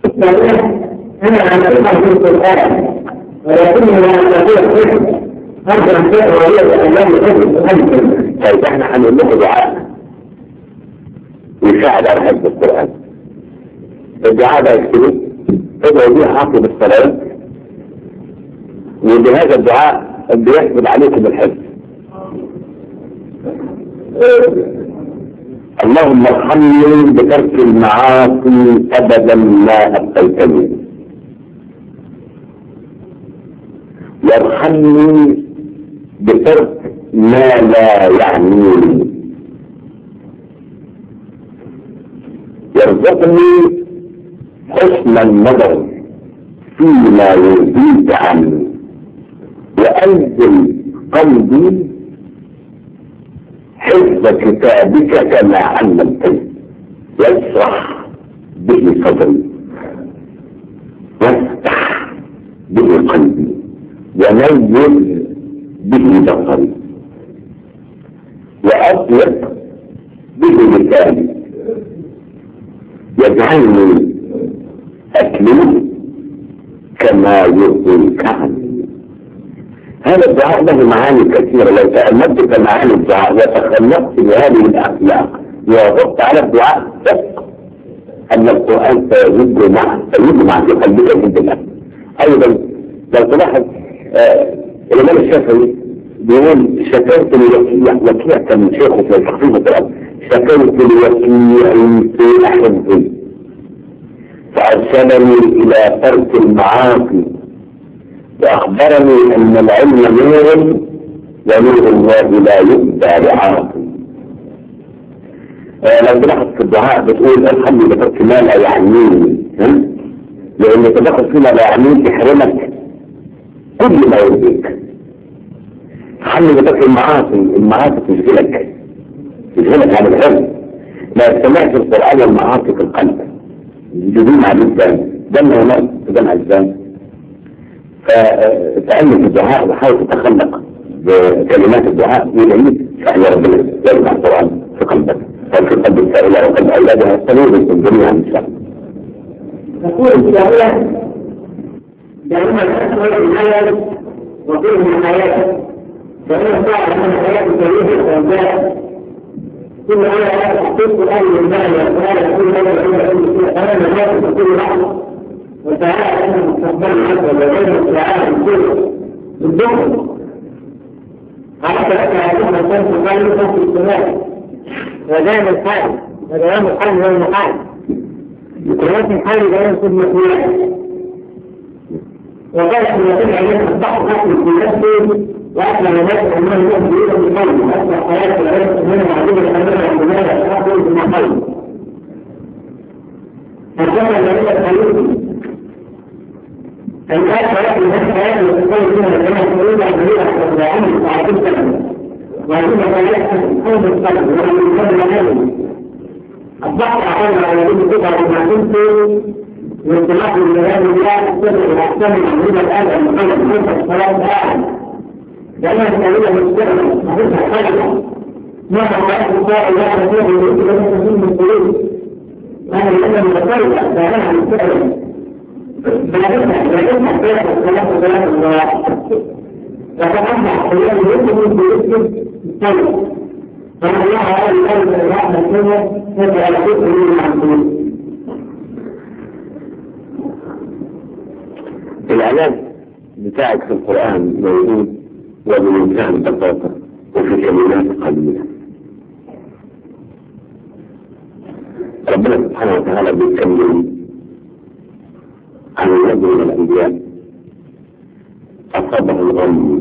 أنا أعلمها في القرآن ولكني لا أستطيع الحكم أرجع شيء وهي الأيام الحكم طيب احنا هنقول لكم دعاء يساعد على حفظ القرآن الدعاء ده يكتبه ادعوا بيه عقب الصلاة وبهذا الدعاء بيحفظ عليكم الحفظ اللهم ارحمني بترك المعاصي ابدا ما ابقيتني وارحمني بترك ما لا يعنيني يرزقني حسن النظر فيما يرضيك عني وأنزل قلبي حفظ كتابك كما علمتني يشرح به صدري وافتح به قلبي ونير به بصري وأطلق به لساني يجعلني أتلو كما يرضيك عني هذا الدعاء له معاني كثيرة لو تأملت في معاني الدعاء وتخلقت بهذه الأخلاق ووافقت على الدعاء ثق أن القرآن سيجد مع سيجد مع في قلبك جد الأمن أيضا لو تلاحظ آه الإمام الشافعي بيقول شكرت لوكيع وكيع كان شيخه في تخفيف القرآن شكرت لوكيع في حفظي فأرسلني إلى ترك المعاصي وأخبرني أن العلم نور ونور الله لا يؤتى لعاصي لو تلاحظ في الدعاء بتقول الحمد بترك ما لا يعنيني لأن تدخل فيما لا يعنيك يحرمك كل ما يرضيك الحمد بترك المعاصي المعاصي تشغلك تشغلك عن العلم لا سمعت القرآن والمعاصي في القلب جدوم على الإنسان دم هناك دم على الإنسان فتأمل في الدعاء وحاول تتخلق بكلمات الدعاء يدعيك فإن ربنا يجمع القرآن في قلبك وفي قلب السائلة وقلب أولادها سنوبكم جميعا إن شاء الله. تقول الشاعرة دائما الأسود الحياة وكل من حياته فإن صار من حياة كريمة وأولاد ثم أنا أحسس أهل المال وأهل كل هذا العلم أنا الناس في كل لحظة وتعالى أن المستقبل حتى وبين العالم كله الدخل حتى لك هذه المسائل تقال في السماء ودائما الحال ودائما الحال هو المحال بكلمات الحال لا يكون مقبولا وقال ان يتم عليه الضحك حتى في نفسه واكل الناس انه يؤدي الى القلب واكل حياه العلم انه معلومه انه عندما يحصل بالمقلب فالجمع الذي يتخيل الآن حياة الناس حياة يتخيل منها كما تقول عملية العمل وعدم سلم وعدم حياة قوم السلم وعدم سلم العلم الضغط على على يد قطعة معدومة وانطلاق الجهاز الله سر الأحسن من الآن المقالة بخمسة الصلاة الآن لأنها تقريبا مستقبل مهمة حاجة ما حياة الصلاة الله فيه ويجب أن تكون من قلوب أنا لأنه متفرق بعدها مستقبل بعدها بعدها حياة الصلاة الصلاة الله فقد حياة يجب باسم الصلاة فالله على الأرض الرحمة الدنيا هذا الحكم من العبدين العلاج بتاعك في القرآن موجود وبمنتهى البساطة وفي كلمات قليلة ربنا سبحانه وتعالى بيتكلم عن النبي من الأنبياء أصابه الغم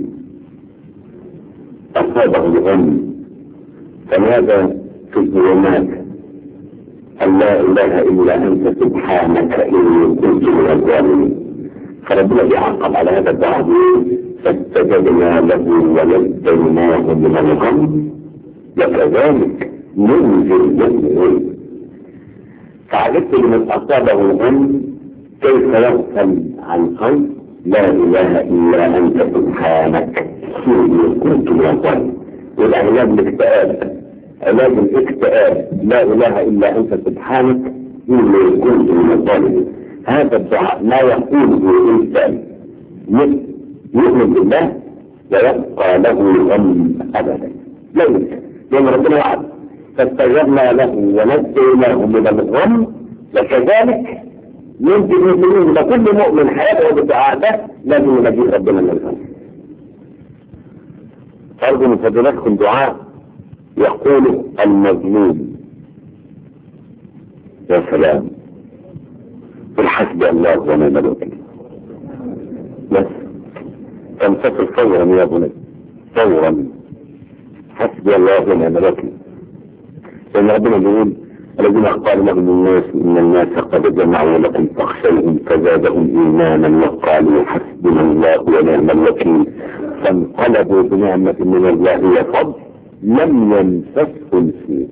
أصابه الغم فماذا في الظلمات أن لا إله إلا أنت سبحانك إني كنت من الظالمين فربنا بيعقب على هذا الدعاء فاستجبنا له ونجيناه من الغم وكذلك ننزل المؤمنين فعجبت لمن أصابه الغم كيف يغفل عن قول لا إله إلا أنت سبحانك إني كنت من الظالمين والعلاج الاكتئاب علاج الاكتئاب لا اله الا انت سبحانك اني كنت من الظالمين هذا الدعاء ما يقوله الإنسان يؤمن بالله ويبقى له غم أبدا لا يمكن لأن ربنا وعد فاستجبنا له ونجيناه من الغم وكذلك يمكن المسلمين لكل مؤمن حياته بالدعاء ده لازم ينجي ربنا من الغم أرجو من فضيلتكم دعاء يقول المظلوم يا سلام قل حسبي الله ونعم الوكيل بس تنتصر فورا يا بني فورا حسبي الله ونعم الوكيل لأن ربنا بيقول الذين قال لهم الناس إن الناس قد جمعوا لكم فاخشوهم فزادهم إيمانا وقالوا حسبنا الله ونعم الوكيل فانقلبوا بنعمة من الله وفضل لم يمسسهم سوء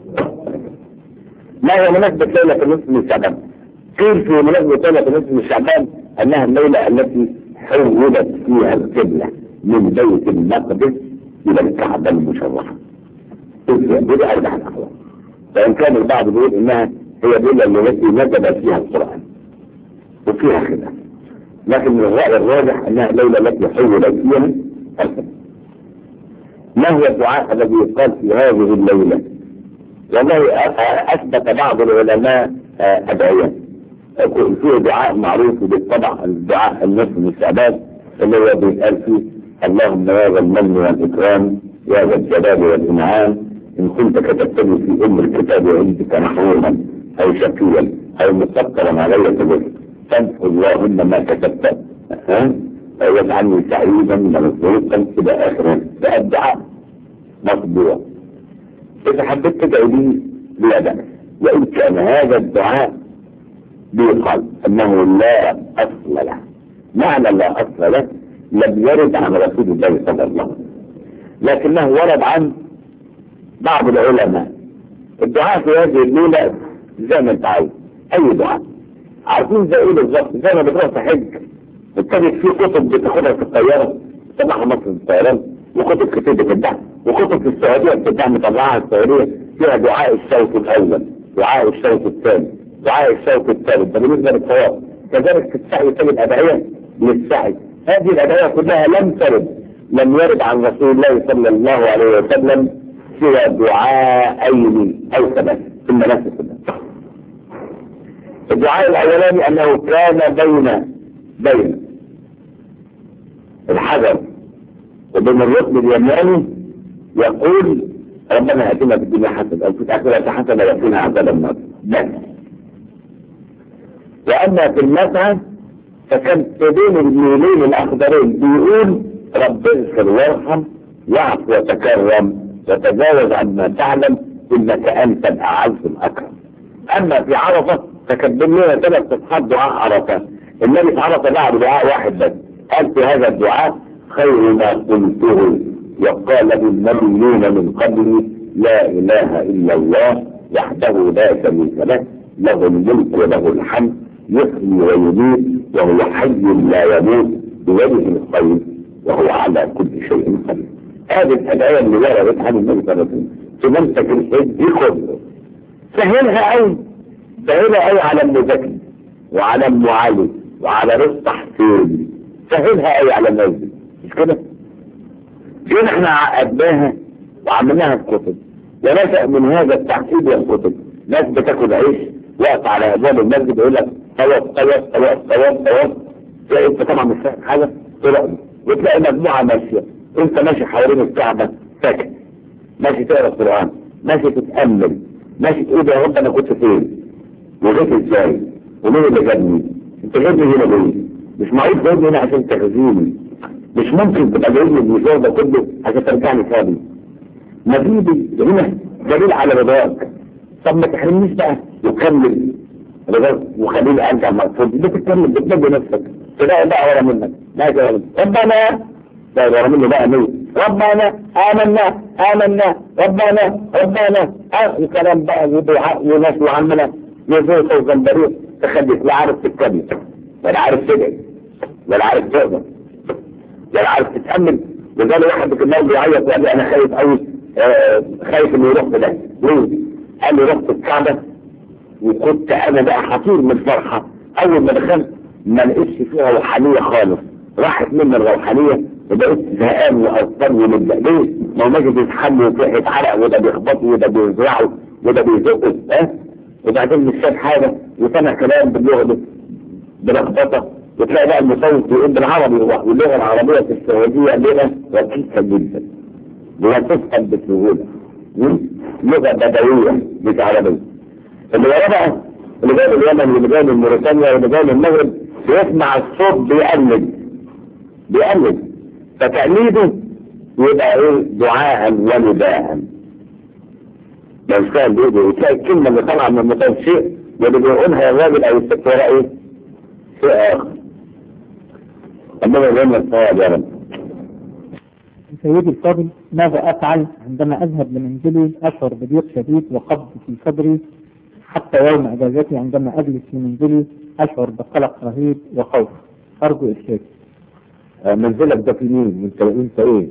ما هي مناسبة ليلة النصف من شعبان قيل في مناسبة ليلة النصف من شعبان أنها الليلة التي حولت فيها القبلة من بيت المقدس إلى الكعبة المشرفة دي أرجح الأقوال فإن كان البعض بيقول إنها هي الليلة التي نزل فيها القرآن وفيها خلاف لكن الرأي الراجح أنها الليلة التي حولت فيها القبلة ما هو الدعاء الذي يقال في هذه الليلة والله أثبت بعض العلماء أدعية في دعاء معروف بالطبع الدعاء النصف من الشعبان اللي هو بيتقال فيه اللهم يا ذا المن والإكرام يا ذا الجلال والإنعام إن كنت كتبتني في أم الكتاب عندك محروما أو شقيا أو مستقرا علي كذلك فامحو اللهم ما كتبت ها واجعلني سعيدا مرزوقا إلى آخره ده الدعاء مطبوع إذا حبيت تدعو لي بلا بأس وإن كان هذا الدعاء بيقال أنه لا أصل له معنى لا أصل له لم يرد عن رسول الله صلى الله عليه وسلم لكنه ورد عن بعض العلماء الدعاء في هذه الليلة زي ما انت عايز أي دعاء عارفين زي ايه بالظبط زي ما بتروح تحج ابتدت في كتب بتاخدها في الطيارة تبعها مصر الطيران وكتب كتير بتدعم وكتب في السعودية بتدعم مطلعها السعودية فيها دعاء الشوط الأول دعاء الشوط الثاني دعاء الشوط الثالث ده بالنسبة للطواف كذلك في السعي تجد أدعية للسعي هذه الأدعية كلها لم ترد لم يرد عن رسول الله صلى الله عليه وسلم سوى دعاءين أو ثلاث في المناسك كلها الدعاء الأولاني أنه كان بين بين الحجر وبين الركن اليماني يقول ربنا اتنا في الدنيا حسنه او في الاخره حسنه وقنا عذاب النار بس واما في المسعى فكان بين الميلين الاخضرين بيقول رب اغفر وارحم واعف وتكرم وتجاوز عما تعلم انك انت الاعز الاكرم اما في عرفه فكان لنا ثلاث صفحات دعاء عرفه النبي في عرفه دعا بدعاء واحد بس قال في هذا الدعاء خير ما قلته وقال للنبيين من قبلي لا اله الا الله وحده لا شريك له له الملك وله الحمد يحيي ويميت وهو حي لا يموت بيده الخير وهو على كل شيء قدير هذه الادعيه اللي وردت عن النبي صلى الله عليه وسلم تمسك الحج كله سهلها قوي سهلها قوي على ام زكي وعلى ام علي وعلى رزق حسين سهلها قوي على الناس دي مش كده؟ جينا احنا عقدناها وعملناها في كتب ونشأ من هذا التعقيد والكتب ناس بتاكل عيش واقف على ابواب المسجد يقول لك طواف طواف طواف طواف طواف تلاقي انت طبعا مش فاهم حاجه طلع وتلاقي مجموعه ماشيه انت ماشي حوالين الكعبه ساكت ماشي تقرا القران ماشي تتامل ماشي تقول يا رب انا كنت فين وجيت ازاي ومين اللي جابني انت جايبني هنا ليه مش معقول جايبني هنا عشان تخزيني مش ممكن تبقى جايبني المشوار ده كله عشان ترجعني فاضي مزيدي هنا دليل على رضاك طب ما تحرمنيش بقى وكمل رضاك وخليني ارجع مقصود بتتكلم بتنجي نفسك تلاقي بقى ورا منك ما ورا منك ربنا لا ورا مني بقى مين ربنا آمنا آمنا ربنا ربنا آه الكلام بقى ودعاء وناس وعمنا يزوق وزنبريق تخليك لا عارف تتكلم ولا عارف تدعي ولا عارف تقدر ولا عارف تتأمل وقال واحد في النوم بيعيط وقال لي انا خايف قوي آه خايف انه يروح ده ليه؟ قال لي رحت الكعبة وكنت انا بقى حصير من الفرحة اول ما دخلت ما لقيتش فيها روحانيه خالص راحت مني الروحانيه وبقيت زهقان وقصدان ومبدأ ليه؟ ما هو ماشي بيتحمل وفيه يتعرق وده بيخبطه وده بيزرعه وده بيزقه ها وبعدين مش شايف حاجه وسمع كلام باللغه دي بلخبطه وتلاقي بقى المصوت يقول بالعربي واللغه العربيه في السعوديه لغه رقيقه جدا لا تفهم بسهوله لغه بدويه مش عربيه اللي وراه بقى اللي جاي من اليمن واللي جاي من موريتانيا واللي جاي من المغرب بيسمع الصوت بيقلد بيقلد فتقليده يبقى ايه دعاء ونداء لو كان بيده وتلاقي الكلمه اللي طالعه من المطار شيء واللي بيقولها الراجل او الست ولا ايه شيء اخر ربنا يلهم الصواب يا رب سيدي الفاضل ماذا أفعل عندما أذهب لمنزلي أشعر بضيق شديد وقبض في صدري حتى يوم أجازتي عندما أجلس في منزلي أشعر بقلق رهيب وخوف أرجو إرشادي منزلك ده في مين انت انت ايه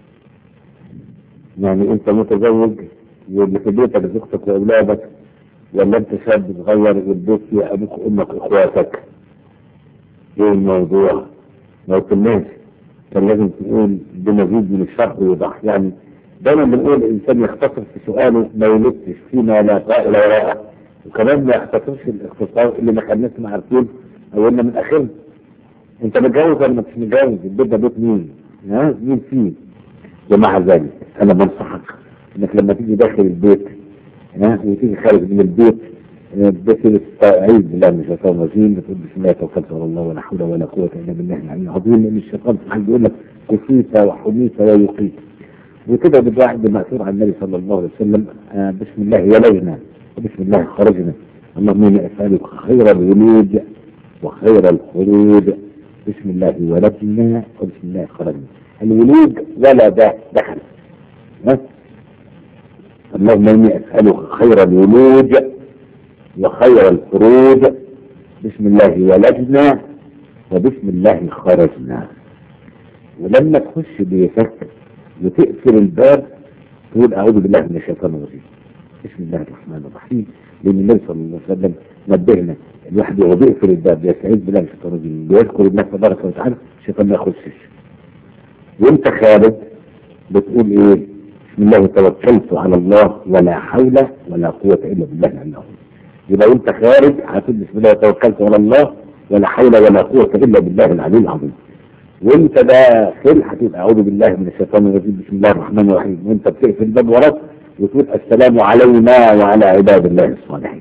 يعني انت متزوج واللي في بيتك زوجتك واولادك ولا انت شاب صغير والبيت فيه ابوك وامك واخواتك ايه الموضوع ما قلتلناش كان لازم تقول بمزيد من الشرح ويوضح يعني دايما بنقول الانسان يختصر في سؤاله ما يلبسش فيما لا قائل وراءه وكمان ما يختصرش الاختصار اللي ما خلناش عارفين او قلنا من اخرنا انت متجوز ولا مش متجوز البيت ده بيت مين ها مين فيه ومع ذلك انا بنصحك انك لما تيجي داخل البيت ها وتيجي خارج من البيت بتستعيذ بالله من الشيطان الرجيم بتقول بسم الله توكلت على الله ولا حول ولا قوه الا بالله العلي العظيم لان الشيطان سبحانه بيقول لك كفيت وحميت ويقيت وكده بالواحد بالمأثور عن النبي صلى الله عليه وسلم آه بسم الله ولينا وبسم الله خرجنا اللهم اني اسالك خير الولوج وخير الخروج بسم الله ولدنا وبسم الله خرجنا الولوج ولد دخل ها اللهم اني اسالك خير الولوج وخير الخروج بسم الله ولدنا وبسم الله خرجنا ولما تخش بيتك وتقفل الباب تقول اعوذ بالله من الشيطان الرجيم بسم الله الرحمن الرحيم لان النبي صلى الله عليه وسلم نبهنا الواحد وهو بيقفل الباب بيستعيذ بالله من الشيطان الرجيم بيذكر الله تبارك وتعالى الشيطان ما يخشش وانت خارج بتقول ايه بسم الله توكلت على الله ولا حول ولا قوة الا بالله العلي العظيم يبقى وانت خارج هتقول بسم الله توكلت على الله ولا حول ولا قوة الا بالله العلي العظيم وانت داخل هتقول اعوذ بالله من الشيطان الرجيم بسم الله الرحمن الرحيم وانت بتقفل الباب وراك وتقول السلام علينا وعلى عباد الله الصالحين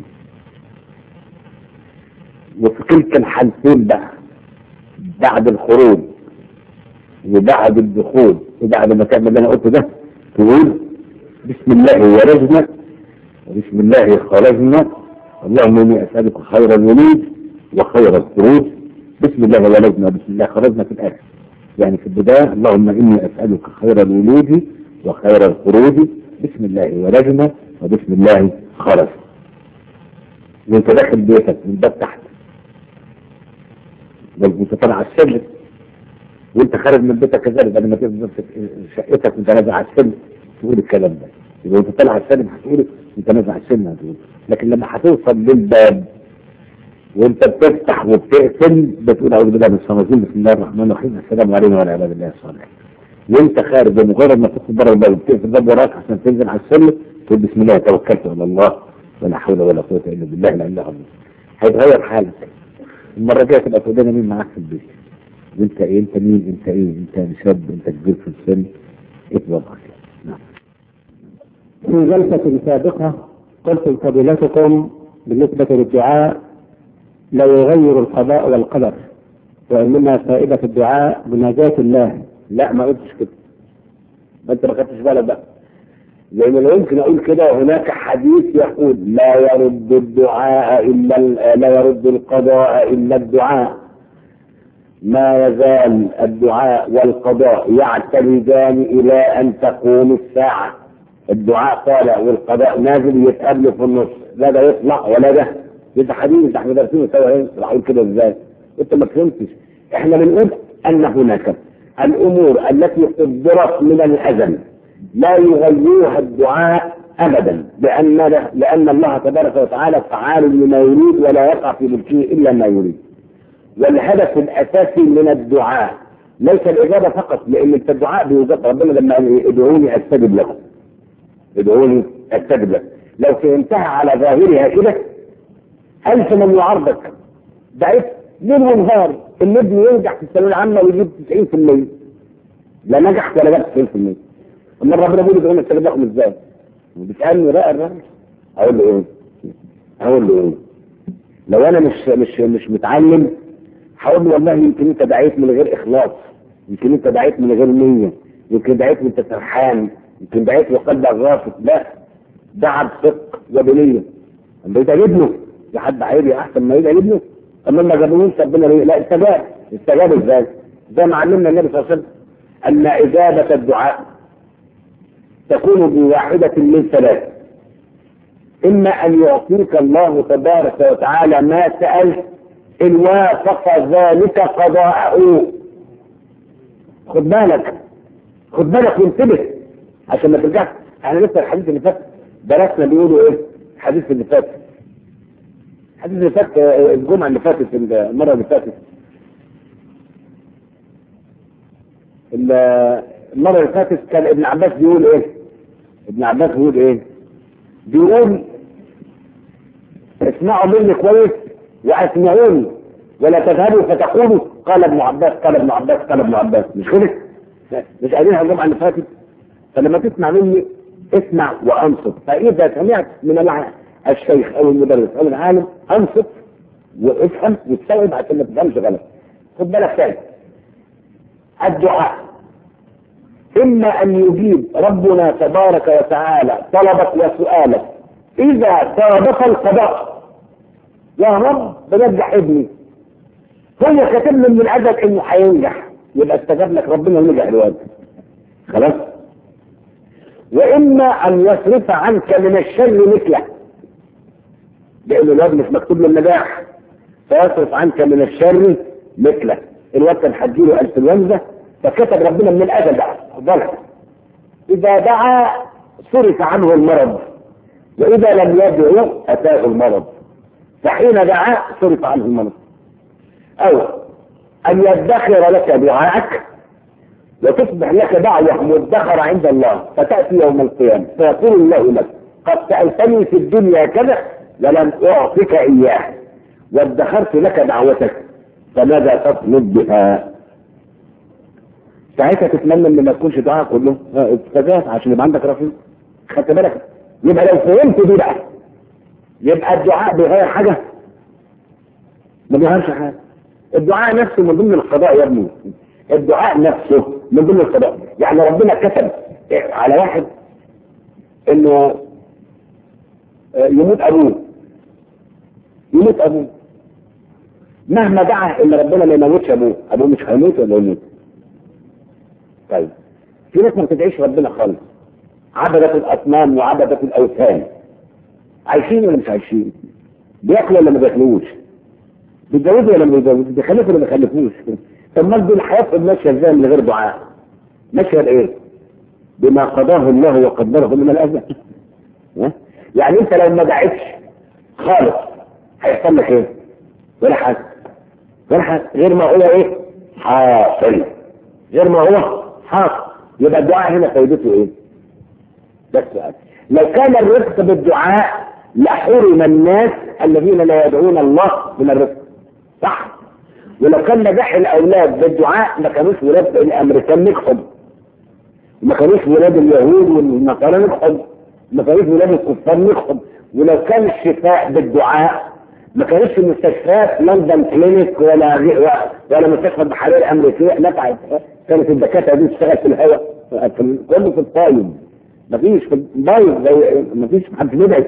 وفي كلتا الحالتين بقى بعد الخروج وبعد الدخول وبعد ما تعمل اللي انا قلته ده تقول بسم الله ولجنا وبسم الله خرجنا اللهم اني اسالك خير الوليد وخير الخروج بسم الله ولدنا وبسم الله خرجنا في الاخر يعني في البدايه اللهم اني اسالك خير الولود وخير الخروج بسم الله ولدنا وبسم الله خرج وانت داخل بيتك من باب تحت بل انت طالع على السلم وانت خارج من بيتك كذلك بعد ما تنزل شقتك وانت نازل على السلم تقول الكلام ده يبقى انت طالع على السلم هتقول انت نازل على السلم هتقول لكن لما هتوصل للباب وانت بتفتح وبتقفل بتقول اعوذ بالله من الشيطان الرجيم بسم الله الرحمن الرحيم السلام علينا وعلى عباد الله الصالحين وانت خارج بمجرد ما تدخل بره الباب وبتقفل الباب وراك عشان تنزل على السلم تقول بسم الله توكلت على الله ولا حول ولا قوه الا بالله العلي العظيم هيتغير حالك المره الجايه تبقى تقول لنا مين معاك في البيت وانت ايه انت مين انت ايه انت شاب انت كبير في السن ايه وضعك نعم في جلسة سابقة قلت لفضيلتكم بالنسبة للدعاء لا يغير القضاء والقدر وإنما فائدة الدعاء بنجاة الله لا ما قلتش كده ما انت ما خدتش بالك بقى زي ما لا يمكن اقول كده هناك حديث يقول لا يرد الدعاء الا لا يرد القضاء الا الدعاء ما يزال الدعاء والقضاء يعتمدان الى ان تقوم الساعه الدعاء طالع والقضاء نازل يتقابلوا في النص لا ده يطلع ولا ده ده حبيبي ده احنا دارسين سوا ايه راح كده ازاي انت ما فهمتش احنا بنقول ان هناك الامور التي قدرت من الازل لا يغيرها الدعاء ابدا لان لان الله تبارك وتعالى فعال لما يريد ولا يقع في ملكه الا ما يريد والهدف الاساسي من الدعاء ليس الاجابه فقط لان الدعاء بيوجد ربنا لما قال ادعوني استجب لكم ادعوني استجب لكم لو فهمتها على ظاهرها كده الف من يعارضك ضعيف ليل ونهار ان ابني ينجح في الثانويه العامه ويجيب 90% لا نجح ولا جاب 90% اما ربنا بيقول ادعوني استجب لكم ازاي؟ بتسالني بقى الراجل اقول له ايه؟ اقول له ايه؟ لو انا مش مش مش متعلم هقول له والله يمكن انت دعيت من غير اخلاص يمكن انت دعيت من غير نيه يمكن دعيت وانت سرحان يمكن دعيت وقلبك غافل لا دعا بصدق وبنيه اما يدعي ابنه في حد عيري احسن ما يدعي ابنه اما ما جابوش ربنا ليه؟ لا استجاب استجاب ازاي؟ زي ما علمنا النبي صلى الله عليه وسلم ان اجابه الدعاء تكون بواحده من ثلاث اما ان يعطيك الله تبارك وتعالى ما سالت ان وافق ذلك قضاءه خد بالك خد بالك وانتبه عشان ما ترجعش احنا لسه الحديث اللي فات درسنا بيقولوا ايه الحديث اللي فات الحديث اللي فات آه، الجمعه اللي فاتت المره اللي فاتت ال- المره اللي فاتت كان ابن عباس بيقول ايه ابن عباس بيقول ايه بيقول اسمعوا مني كويس واسمعوني ولا تذهبوا فتقولوا قال ابن عباس قال ابن عباس قال ابن عباس مش كده؟ مش قايلينها الجمعه اللي فاتت فلما تسمع مني اسمع وانصت فاذا سمعت من الع- الشيخ او المدرس او العالم انصت وافهم واستوعب عشان ما تفهمش غلط خد بالك تاني الدعاء اما ان يجيب ربنا تبارك وتعالى طلبك وسؤالك اذا صادف القضاء يا رب بنجح ابني هو كاتب لي من الازل انه هينجح يبقى استجاب لك ربنا ونجح الواد خلاص واما ان يصرف عنك من الشر مثله لان الواد مش مكتوب له النجاح فيصرف عنك من الشر مثله الواد كان هتجيله انفلونزا فكتب ربنا من الازل بقى خد بالك اذا دعا صرف عنه المرض واذا لم يدعو اتاه المرض فحين دعا صرف عنه المرض او ان يدخر لك دعاءك وتصبح لك دعوة مدخرة عند الله فتأتي يوم القيامة فيقول الله لك قد سألتني في الدنيا كذا ولم أعطك إياه وادخرت لك دعوتك فماذا تطلب بها؟ ساعتها تتمنى ان ما يكونش دعاء كله استجاب عشان يبقى عندك رفيق خدت بالك يبقى لو فهمت دي بقى يبقى الدعاء بيغير حاجه ما بيغيرش حاجه الدعاء نفسه من ضمن القضاء يا ابني الدعاء نفسه من ضمن القضاء يعني ربنا كتب على واحد انه يموت ابوه يموت ابوه مهما دعا ان ربنا ما يموتش ابوه ابوه مش هيموت ولا يموت طيب في ناس ما بتدعيش ربنا خالص عبدة الاصنام وعبدة الاوثان عايشين ولا مش عايشين بياكلوا ولا ما بياكلوش بيتجوزوا ولا ما بيتجوزوش بيخلفوا ولا ما بيخلفوش طب ما دول حياتهم ماشيه ازاي من غير دعاء ماشيه بايه بما قضاه الله وقدره من الاذى ها؟ يعني انت لو ما دعيتش خالص هيحصل لك ايه ولا حاجه ولا حاجه غير ما هو ايه حاصل غير ما هو حاصل يبقى الدعاء هنا فايدته ايه بس سؤال لو كان الرزق بالدعاء لحرم الناس الذين لا يدعون الله من الرزق صح ولو كان نجاح الاولاد بالدعاء ما كانوش ولاد الامريكان نجحوا ما كانوش ولاد اليهود والنصارى نجحوا ما كانوش ولاد الكفار نجحوا ولو كان الشفاء بالدعاء ما كانش مستشفيات لندن كلينيك ولا ولا مستشفى البحريه الامريكيه نفعت كانت الدكاتره دي تشتغل في الهواء في كله في الطايب مفيش في البايظ زي مفيش حد بيدعي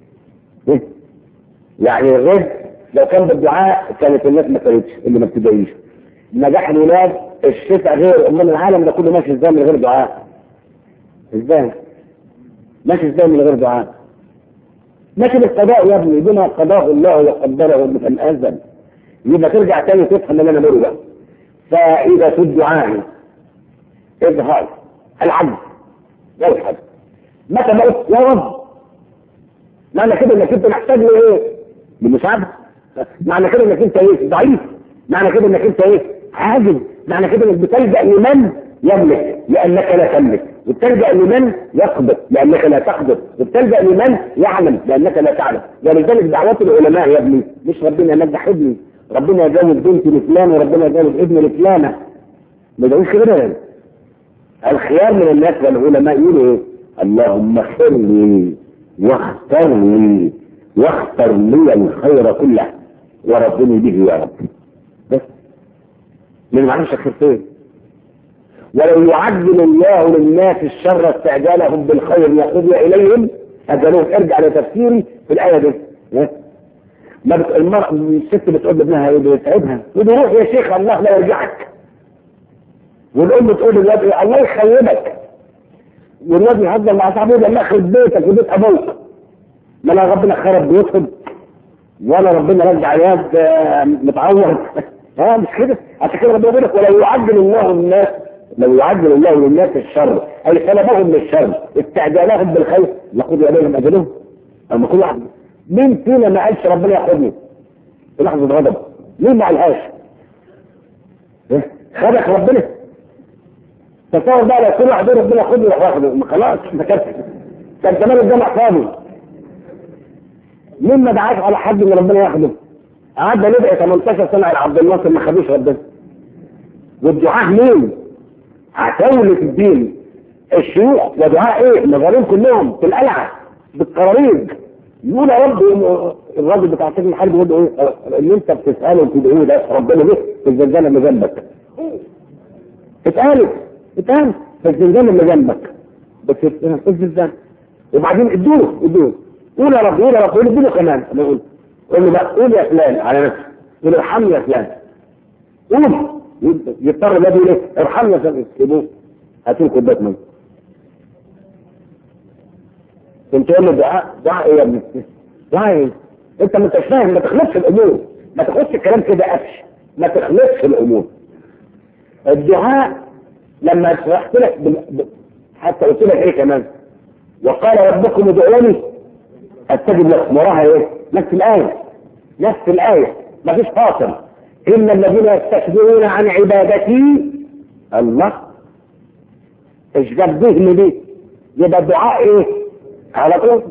يعني غير لو كان بالدعاء كانت الناس ما كانتش اللي ما بتدعيش نجاح الولاد الشفاء غير امال العالم ده كله ماشي ازاي من غير دعاء ازاي ماشي ازاي من غير دعاء ماشي بالقضاء يا ابني بما قضاه الله وقدره من الازل يبقى ترجع تاني تفهم اللي انا بقوله ده فائدة الدعاء اظهار العجز يلحد متى ما قلت يا رب معنى كده انك انت محتاج لايه؟ لمساعده معنى كده انك انت ايه؟ ضعيف معنى كده انك انت ايه؟ عاجز معنى كده انك بتلجا لمن يملك لانك لا تملك وبتلجا لمن يقدر لانك لا تقدر وبتلجا لمن يعلم لانك لا تعلم ولذلك دعوات العلماء يا ابني مش ربنا ينجح ابني ربنا يجوز بنتي لفلان وربنا يجوز ابني لفلانه ما يدعوش كده يعني. الخيار من الناس والعلماء يقولوا ايه؟ اللهم اغفر لي واختر لي واختر لي الخير كله وربني به يا رب بس من معرفش الخير فين ولو يعجل الله للناس الشر استعجالهم بالخير يقضي اليهم اجلهم ارجع لتفسيري في الايه دي إيه؟ ما بت... المرأة الست بتقول لابنها ايه بتتعبها تقول روح يا شيخ الله لا يرجعك والام بتقول للواد إيه؟ الله يخيبك والواد يهزر مع صاحبه يقول الله يخرب بيتك وبيت ابوك ما لا ربنا خرب بيوتهم ولا ربنا رجع الواد آه، متعور ها مش كده عشان كده ربنا بيقول لك ولو يعجل الله الناس لو يعجل الله للناس الشر اي طلبهم من الشر استعجالهم بالخير لقضي عليهم اجلهم اما كل واحد مين فينا ما قالش ربنا ياخذني في لحظه غضب مين ما قالهاش إيه؟ خدك ربنا تصور بقى لو كل واحد يقول ربنا ياخذني يروح واخده ما خلاص ما كانش كان زمان الجامع فاضي مين ما دعاش على حد ان ربنا ياخده قعدنا ندعي 18 سنه على عبد الناصر ما خدوش ربنا والدعاء مين؟ عتاولة الدين الشيوخ ودعاء ايه؟ المظالم كلهم في القلعه بالقراريج يقول يا رب الراجل بتاع سجن الحرب يقول له ايه؟ اللي انت بتساله وتدعوه ده ربنا به في الزنزانه اللي جنبك. اتقالت اتقالت في الزنزانه اللي جنبك. بس في الزنزانه وبعدين ادوه ادوه قول يا رب قول يا رب قول اديله كمان انا اقول قول له بقى قول يا فلان على نفسك قول ارحمني يا فلان قول يضطر الواد يقول ايه ارحمني يا فلان سيبوه هاتوا له كوبايه ميه كنت تقول له دعاء دعاء ايه يا ابني؟ دعاء ايه؟ انت ما انتش فاهم ما تخلطش الامور ما تاخدش الكلام كده قفش ما تخلطش الامور الدعاء لما شرحت لك بال... ب... حتى قلت لك ايه كمان وقال ربكم ادعوني استجب لكم وراها ايه؟ نفس الايه نفس الايه ما فيش فاصل ان الذين يستكبرون عن عبادتي الله ايش جاب ذهن دي؟ يبقى الدعاء ايه؟ على طول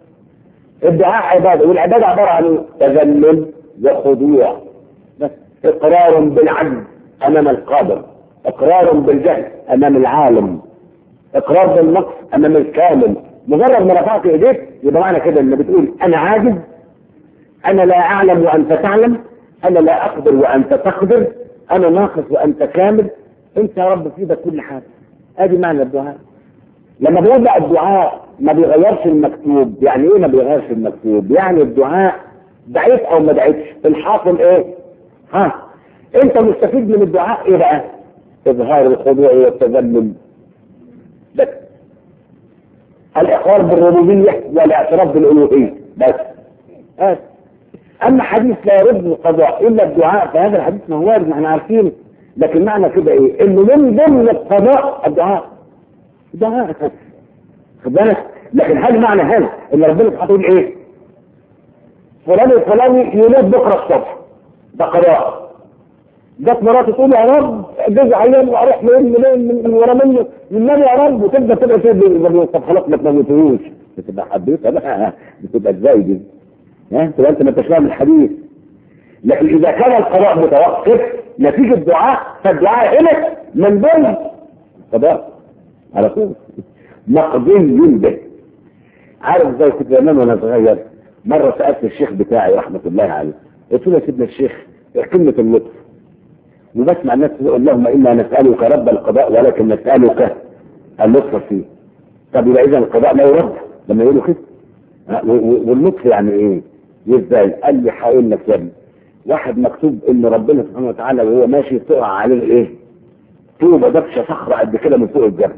الدعاء عباده والعباده عباره عن ايه؟ تذلل وخضوع بس اقرار بالعجز امام القادر اقرار بالجهل امام العالم اقرار بالنقص امام الكامل مجرد ما رفعت ايديك يبقى معنى كده ان بتقول انا عاجز انا لا اعلم وانت تعلم انا لا اقدر وانت تقدر انا ناقص وانت كامل انت يا رب في ايدك كل حاجه ادي معنى الدعاء لما بيبدا الدعاء ما بيغيرش المكتوب يعني ايه ما بيغيرش المكتوب يعني الدعاء دعيت او ما دعيتش الحاصل ايه ها انت مستفيد من الدعاء ايه بقى اظهار الخضوع والتذلل بس الاقرار بالربوبيه والاعتراف بالالوهيه بس بس اما حديث لا يرد القضاء الا الدعاء فهذا الحديث ما هو وارد ما احنا عارفينه لكن معنى كده ايه؟ انه من ضمن القضاء الدعاء دعاء خد بالك لكن هل معنى هذا ان ربنا سبحانه يقول ايه؟ فلان الفلاني يولد بكره الصبح ده قضاء جت مراته تقول يا رب جوزي عيان واروح من من من, من ورا منه والنبي يا رب وتبدا تبقى تبقى طب خلاص ما تموتوش بتبقى حبيتها بقى بتبقى ازاي دي؟ ها تبقى انت ما انتش فاهم الحديث لكن اذا كان القضاء متوقف نتيجه دعاء فالدعاء هنا من ضمن قضاء على طول مقضي به عارف زي كنت زمان وانا صغير مره سالت الشيخ بتاعي رحمه الله عليه قلت له يا سيدنا الشيخ كلمه اللطف وبسمع الناس تقول اللهم انا نسالك رب القضاء ولكن نسالك اللطف فيه طب يبقى اذا القضاء لا يرد لما يقولوا كده واللطف يعني ايه؟ ازاي؟ قال لي هقول لك يا ابني واحد مكتوب ان ربنا سبحانه وتعالى وهو ماشي تقع عليه ايه؟ طوبه دبشه صخره قد كده من فوق الجبل.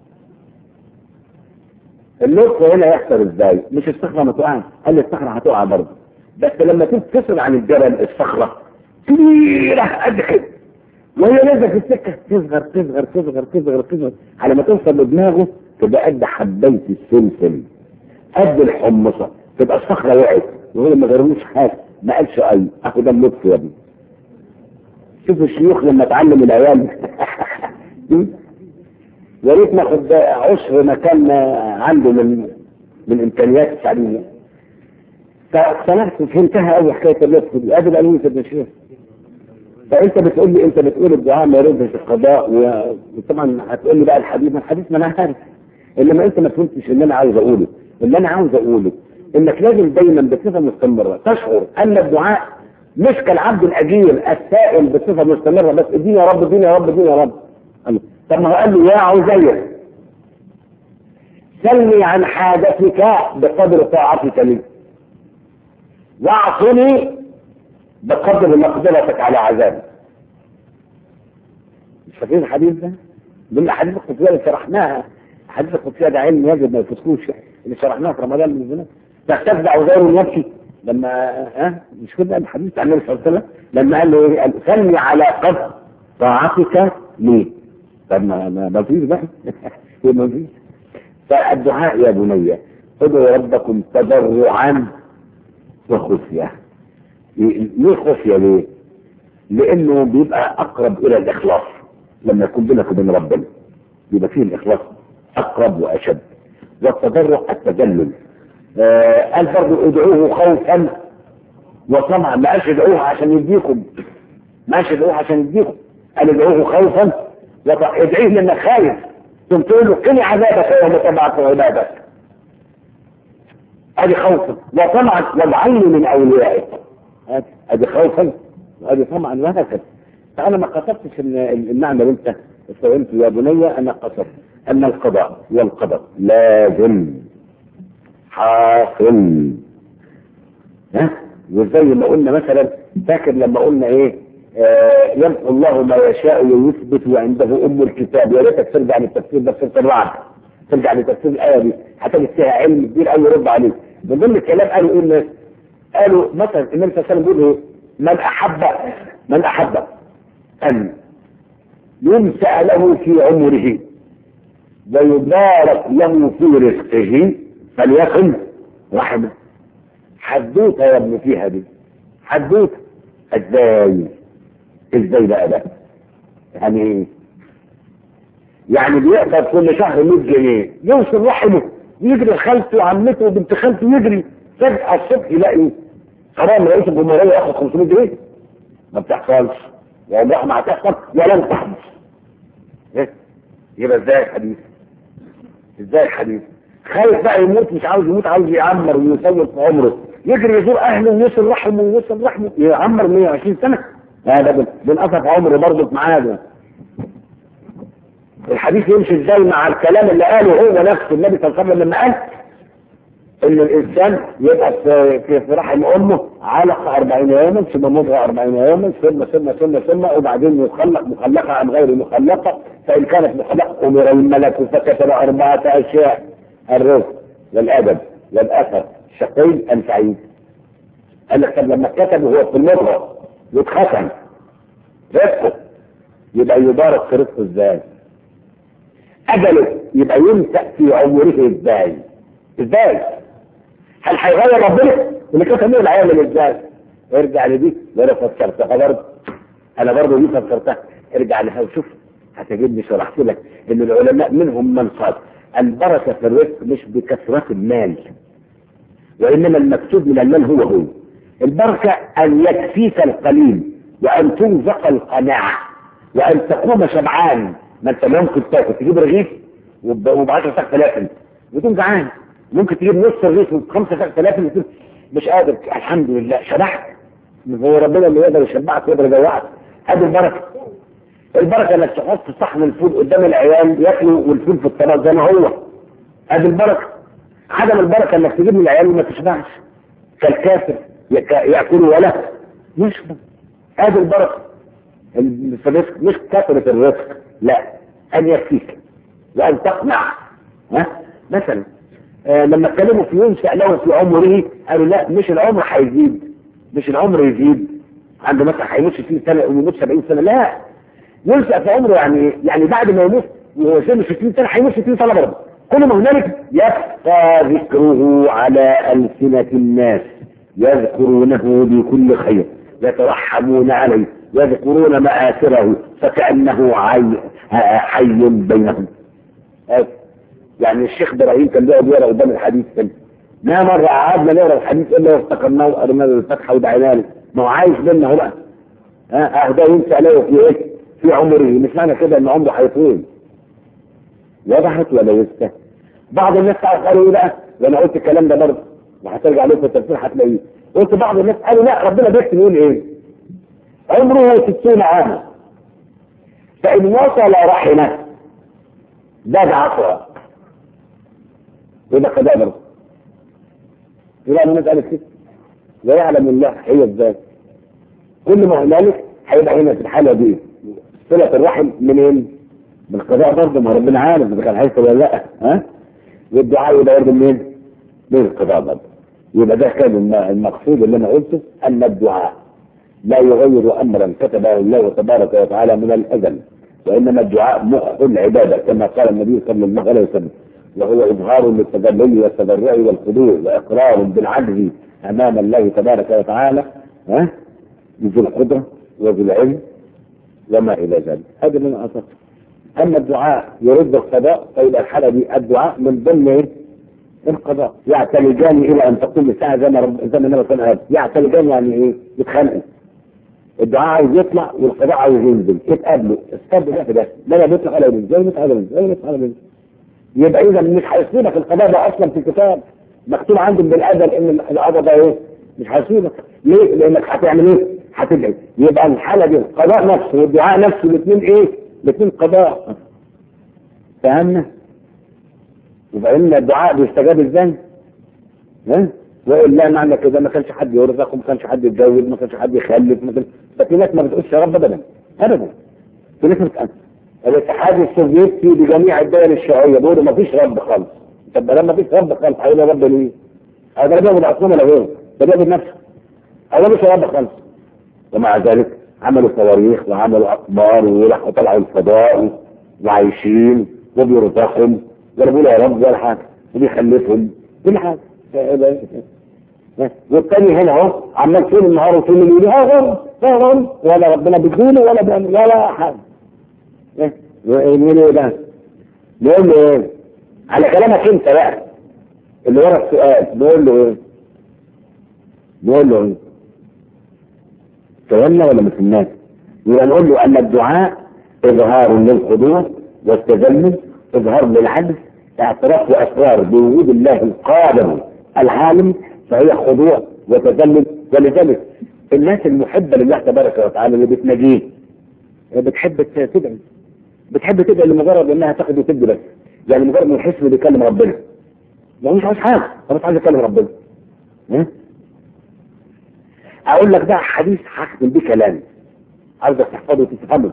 اللطف هنا يحصل ازاي؟ مش الصخره ما تقعش، قال لي الصخره هتقع برضه. بس لما تنفصل عن الجبل الصخره كبيره قد كده وهي نازله في السكه تصغر تصغر تصغر تصغر تصغر على ما توصل لدماغه تبقى قد حبيت السلسل قد الحمصة تبقى الصخرة وقعت وهو ما غيرلوش حاجة ما قالش اي اهو ده اللطف يا ابني شوف الشيوخ لما تعلم العيال يا ريت ناخد عشر مكان عنده من من امكانيات التعليميه فاقتنعت وفهمتها قوي حكايه اللطف دي قبل قالوا لي ابن الشيخ فانت بتقول لي انت بتقول الدعاء ما يردش القضاء و- وطبعا هتقول لي بقى الحديث ما الحديث ما انا عارف انما انت ما فهمتش اللي انا عاوز اقوله اللي انا عاوز اقوله انك لازم دايما بصفه مستمره تشعر ان الدعاء مش كالعبد الاجير السائل بصفه مستمره بس اديني يا رب اديني يا رب اديني يا رب الله. طب ما هو قال له يا عزير سلني عن حاجتك بقدر طاعتك لي واعطني بقدر مقدرتك على عذابي مش فاكرين الحديث ده؟ من الاحاديث القدسيه اللي شرحناها الحديث القدسيه ده علم يجب ما يفوتكوش اللي شرحناها في رمضان من زمان تحتفظ عزير يبكي لما ها مش كده الحديث بتاع النبي صلى الله عليه وسلم لما قال له ايه؟ قال سلني على قدر طاعتك ليه؟ طب ما ما ما فيش بقى ما فيش فالدعاء يا بني ادعوا ربكم تضرعا وخفيه ليه خفيه ليه؟ لانه بيبقى اقرب الى الاخلاص لما يكون بينك وبين ربنا بيبقى فيه الاخلاص اقرب واشد والتضرع التذلل آه قال برضه ادعوه خوفا وطمعا ما قالش ادعوه عشان يديكم ما قالش ادعوه عشان يديكم قال ادعوه خوفا وطمعا ادعيه لانك خايف ثم تقول له قني عذابك يوم تبعث عبادك ادي خوفا وطمعا واجعلني من اوليائك ادي خوفا وادي طمعا وهكذا فانا ما قصدتش ان المعنى اللي انت استوعبته يا بني انا قصدت ان القضاء والقدر لازم حاصل ها وزي ما قلنا مثلا فاكر لما قلنا ايه آه يمحو الله ما يشاء ويثبت وعنده ام الكتاب يا ريتك ترجع للتفسير ده في الرعد ترجع لتفسير الايه دي هتجد فيها علم كبير قوي يرد عليك من ضمن الكلام قالوا ايه الناس؟ قالوا مثلا النبي صلى الله عليه وسلم بيقول ايه؟ من احب من احب ان ينسأ له في عمره ويبارك له في رزقه فليكن رحمه حدوته يا ابن فيها دي حدوته ازاي ازاي بقى ده يعني ايه يعني بيقدر كل شهر 100 جنيه يوصل رحمه يجري لخالته وعمته وبنت خالته يجري فجأة الصبح يلاقي حرام رئيس الجمهورية ياخد 500 جنيه ما بتحصلش وعمرها ما هتحصل ولن تحدث إيه؟ يبقى ازاي الحديث ازاي الحديث خايف بقى يموت مش عاوز يموت عاوز يعمر ويسوي في عمره يجري يزور اهله ويصل رحمه ويصل رحمه يعمر 120 سنه هذا بنقصف عمر برضه معاه ده الحديث يمشي ازاي مع الكلام اللي قاله هو نفسه النبي صلى الله عليه وسلم لما قال ان الانسان يبقى في في في رحم امه علقه 40 يوما ثم مضغه 40 يوما ثم ثم ثم ثم وبعدين يخلق مخلقه ام غير مخلقه فان كانت مخلقه امر الملك فكتب اربعه اشياء الرزق والادب والاثر شقي ام سعيد قال لك طب لما كتب هو في المضغه واتختم رزقه يبقى يبارك في رزقه ازاي؟ اجله يبقى ينسأ في عمره ازاي؟ ازاي؟ هل هيغير ربنا؟ اللي كتب مين هيعمل ازاي؟ ارجع لدي وانا فكرتها برضه انا برضه دي فكرتها ارجع لها وشوف هتجدني شرحت لك ان العلماء منهم من قال البركه في الرزق مش بكثره المال وانما المكتوب من المال هو هو البركه ان يكفيك القليل وان ترزق القناعه وان تقوم شبعان ما انت ممكن تاكل تجيب رغيف وب 10000 وتقوم جعان ممكن تجيب نص الرغيف ب 5000 وتقول مش قادر الحمد لله شبعت هو ربنا اللي يقدر يشبعك ويقدر يجوعك هذه البركه البركه انك تحط صحن الفول قدام العيال ياكلوا والفول في الطبق زي ما هو هذه البركه عدم البركه انك تجيب للعيال وما تشبعش كالكافر يك- ياكل ولا يشبع هذه البركه ال- في الرزق مش كثره الرزق لا ان يكفيك وان تقنع ها مثلا آه لما اتكلموا في ينشا له في عمره قالوا لا مش العمر هيزيد مش العمر يزيد عنده مثلا هيموت 60 سنه ويموت 70 سنه لا ينشا في عمره يعني إيه؟ يعني بعد ما يموت وهو سنه 60 سنه هيموت 60 سنه برضه كل ما هنالك يبقى ذكره على ألسنة الناس يذكرونه بكل خير يترحمون عليه يذكرون مآثره فكأنه حي حي بينهم يعني الشيخ ابراهيم كان بيقعد يقرا قدام الحديث كده ما مرة قعدنا نقرا الحديث الا وافتكرناه وقرينا له الفتحه ودعينا له ما هو عايش بينا هو بقى ها اهدى ينسى عليه في ايه؟ في عمره مش معنى كده ان عمره هيطول وضحت ولا لسه؟ بعض الناس قالوا ايه بقى؟ وانا قلت الكلام ده برضه وهترجع له في التفسير هتلاقيه قلت بعض الناس قالوا لا ربنا بيكتب يقول ايه؟ عمره 60 عاما فإن وصل رحمه زاد عشرة يبقى كده برضه يبقى الناس قالت كده لا يعلم الله هي ازاي كل ما هنالك هيبقى هنا في الحالة دي صلة الرحم منين؟ من القضاء برضه ما ربنا عالم اذا كان هيحصل ولا لا ها؟ والدعاء يبقى برضه منين؟ من القضاء برضه يبقى ده كان المقصود اللي انا قلته ان الدعاء لا يغير امرا كتبه الله تبارك وتعالى من الازل وانما الدعاء مخ العباده كما قال النبي صلى الله عليه وسلم وهو اظهار للتذلل والتضرع والخضوع واقرار بالعجز امام الله تبارك وتعالى ها ذو القدره وذو العلم وما الى ذلك هذا اللي انا اصدق اما الدعاء يرد القضاء فيبقى الحاله دي الدعاء من ضمن ايه؟ القضاء يعتلجان الى ان تقوم الساعه زي ما رب زي ما النبي صلى الله عليه وسلم يعتلجان يعني ايه؟ يتخانقوا الدعاء عايز يطلع والقضاء عايز ينزل يتقابلوا استقبل ده في ده لا لا بيطلع ولا ينزل لا بيطلع ولا ينزل لا بيطلع ولا ينزل يبقى اذا مش هيصيبك القضاء ده اصلا في الكتاب مكتوب عندهم بالازل ان القضاء ده ايه؟ مش هيصيبك ليه؟ لانك هتعمل ايه؟ هتدعي يبقى الحاله دي القضاء نفسه والدعاء نفسه الاثنين ايه؟ الاثنين قضاء فهمنا؟ يبقى ان الدعاء بيستجاب ازاي؟ ها؟ والا معنى كده ما كانش حد يرزق وما كانش حد يتجوز ما كانش حد يخلف ما كانش ففي ناس ما بتقولش يا رب ابدا ابدا في ناس بتقول الاتحاد السوفيتي بجميع الدول الشيوعيه بيقولوا ما فيش رب خالص طب لما فيش رب خالص هيقول يا رب ليه؟ هذا ده بيعمل عصومه لغيره ده بيعمل نفسه هذا مش رب خالص ومع ذلك عملوا صواريخ وعملوا اقمار وراحوا طلعوا الفضاء وعايشين وبيرزقهم ولا بيقولوا يا رب ولا حاجه وبيخلفهم كل حاجه والتاني هنا اهو عمال طول النهار وطول الليل يقول ها غم ها غم ولا ربنا بيديله ولا بيعمل ولا حاجه نقول ايه ده؟ نقول له ايه؟ على كلامك انت بقى اللي ورا السؤال نقول له ايه؟ نقول له ايه؟ فهمنا ولا ما فهمناش؟ يبقى نقول له ان الدعاء اظهار للخضوع والتذلل اظهار للعجز اعتراف واسرار بوجود الله القادر العالم فهي خضوع وتذلل ولذلك الناس المحبه لله تبارك وتعالى اللي بتناجيه بتحب تدعي بتحب تدعي لمجرد انها تاخد وتدي بس يعني مجرد ما يحس انه بيكلم ربنا يعني مش عاوز حاجه هو مش عايز يكلم ربنا ها؟ اقول لك ده حديث هختم بيه كلامي عاوزك تحفظه وتفهمه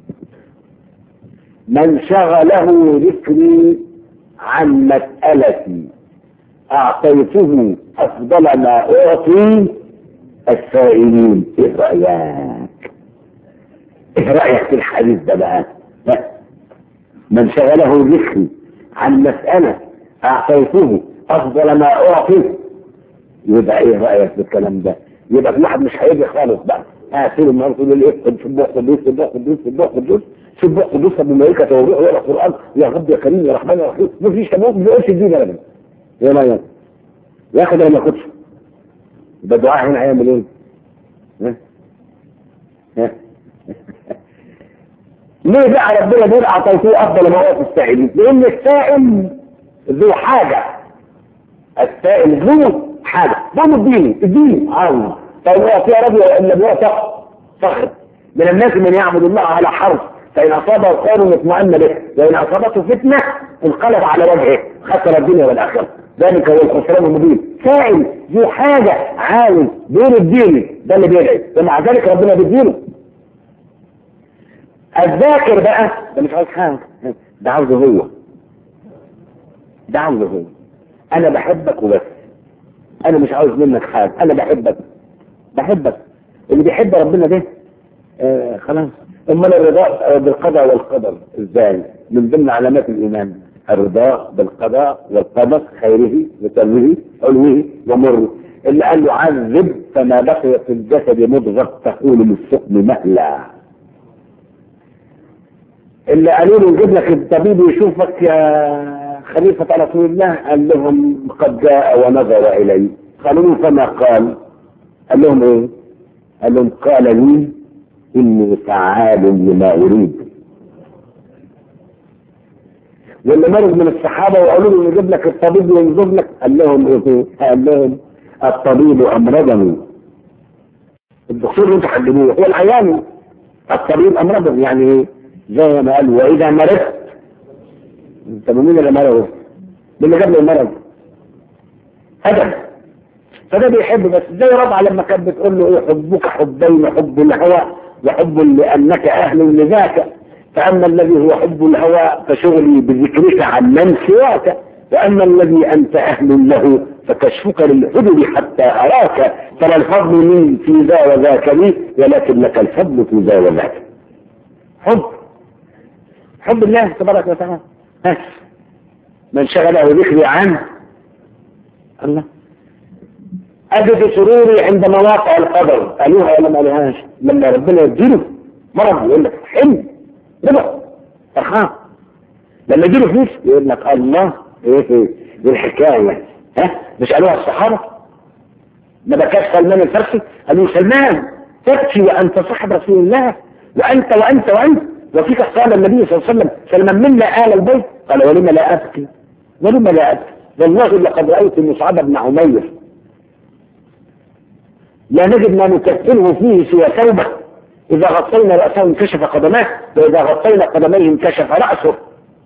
من شغله ذكري عن مسألتي أعطيته أفضل ما أعطي السائلين إيه رأيك؟ إيه رأيك في الحديث ده بقى؟ من شغله ذكري عن مسألة أعطيته أفضل ما أعطي يبقى إيه رأيك في الكلام ده؟ يبقى في واحد مش هيجي خالص بقى هاتوا النهارده تقول لي ايه سبوح قدوس سبوح قدوس سبوح قدوس سبوح قدوس بالملائكة والروح ويقرا القرآن يا رب يا كريم يا رحمن يا رحيم مفيش كلام ما بيقولش الدين ابدا ايه رايك؟ ياخد ولا ما ياخدش؟ يبقى الدعاء هنا هيعمل ايه؟ ها؟ ها؟ ليه بقى ربنا بيقول اعطيتوه افضل ما هو في السائلين؟ لان السائل ذو حاجه السائل ذو حاجه ذو الدين الدين عاوز طيب هو في رجل الا بيعتق فخر من الناس من يعبد الله على حرف فإن أصابه خير اطمأن به وإن أصابته فتنة انقلب على وجهه خسر الدنيا والآخرة ذلك هو الخسران المبين سائل ذو حاجة عاوز دين الدين ده اللي بيدعي ومع ذلك ربنا بيديله الذاكر بقى ده مش عاوز حاجة ده عاوزه هو ده عاوزه هو أنا بحبك وبس أنا مش عاوز منك حاجة أنا بحبك بحبك اللي بيحب ربنا ده آه خلاص امال الرضا بالقضاء والقدر ازاي من ضمن علامات الايمان الرضا بالقضاء والقدر خيره وشره حلوه ومره اللي قال له عذب فما بقي في الجسد مضغة تقول للسقم مهلا اللي قالوا له نجيب لك الطبيب يشوفك يا خليفة رسول الله قال لهم قد جاء ونظر إلي قالوا له فما قال قال لهم ايه قال لهم قال لي إني فعال لما أريد واللي مرض من الصحابة وقالوا له نجيب لك الطبيب وينظر لك قال لهم ايه قال لهم الطبيب أمرضني الدكتور اللي انتوا حددوه هو العيان الطبيب أمرضني يعني ايه زي ما قال وإذا مرضت طب مين اللي مرض؟ مين اللي جاب له المرض؟ أدب فده بيحب بس زي ربعة لما كانت بتقول له ايه حبك حبين حب الهوى وحب لأنك أهل لذاك فأما الذي هو حب الهوى فشغلي بذكرك عن من سواك وأما الذي أنت أهل له فكشفك للحدب حتى أراك فلا الفضل مني في ذا وذاك لي ولكن لك الفضل في ذا وذاك حب حب الله تبارك وتعالى بس من شغله ذكري عنه الله أجد سروري عند مواقع القدر قالوها ولا ما قالوهاش لما ربنا يديله مرض يقول لك حلم ربع فرحان لما يجيله فلوس يقول لك الله ايه ايه دي الحكايه ها مش قالوها الصحابه ما بكاش سلمان الفارسي قالوا سلمان تبكي وانت صاحب رسول الله وانت وانت وانت وفيك قال النبي صلى الله عليه وسلم سلمان منا آل البيت قال ولم لا أبكي ولم لا أبكي والله لقد رأيت مصعب بن عمير لا نجد ما نكفله فيه سوى ثوبه إذا غطينا رأسه انكشف قدماه وإذا غطينا قدميه انكشف رأسه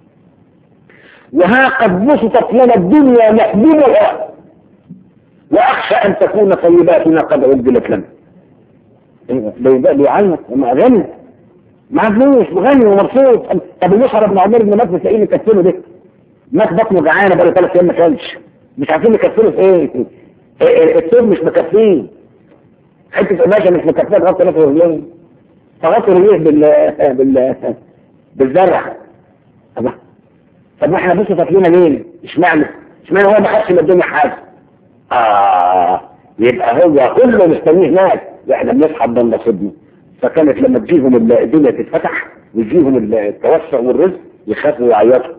وها قد بسطت لنا الدنيا نحببها وأخشى أن تكون طيباتنا قد عدلت لنا بيبقى بيعيط وما غني معاه فلوس وغني ومبسوط طب المصعب بن عمير بن مات تلاقيه مكفله ده مات بطنه جعانه بقى ثلاث ايام ما كلش مش عارفين نكفله في ايه الثوب مش مكفيه حته قماشه مش مكفيه تغطي نفسه رجليه تغطي رجليه بال بال بالزرع طب طب ما احنا بص فاكرين ليه؟ اشمعنى؟ اشمعنى هو ما خدش من الدنيا حاجه؟ اه يبقى هو كله مستنيه هناك احنا بنسحب من نصيبنا فكانت لما تجيهم الدنيا تتفتح ويجيهم التوسع والرزق يخافوا يعيطوا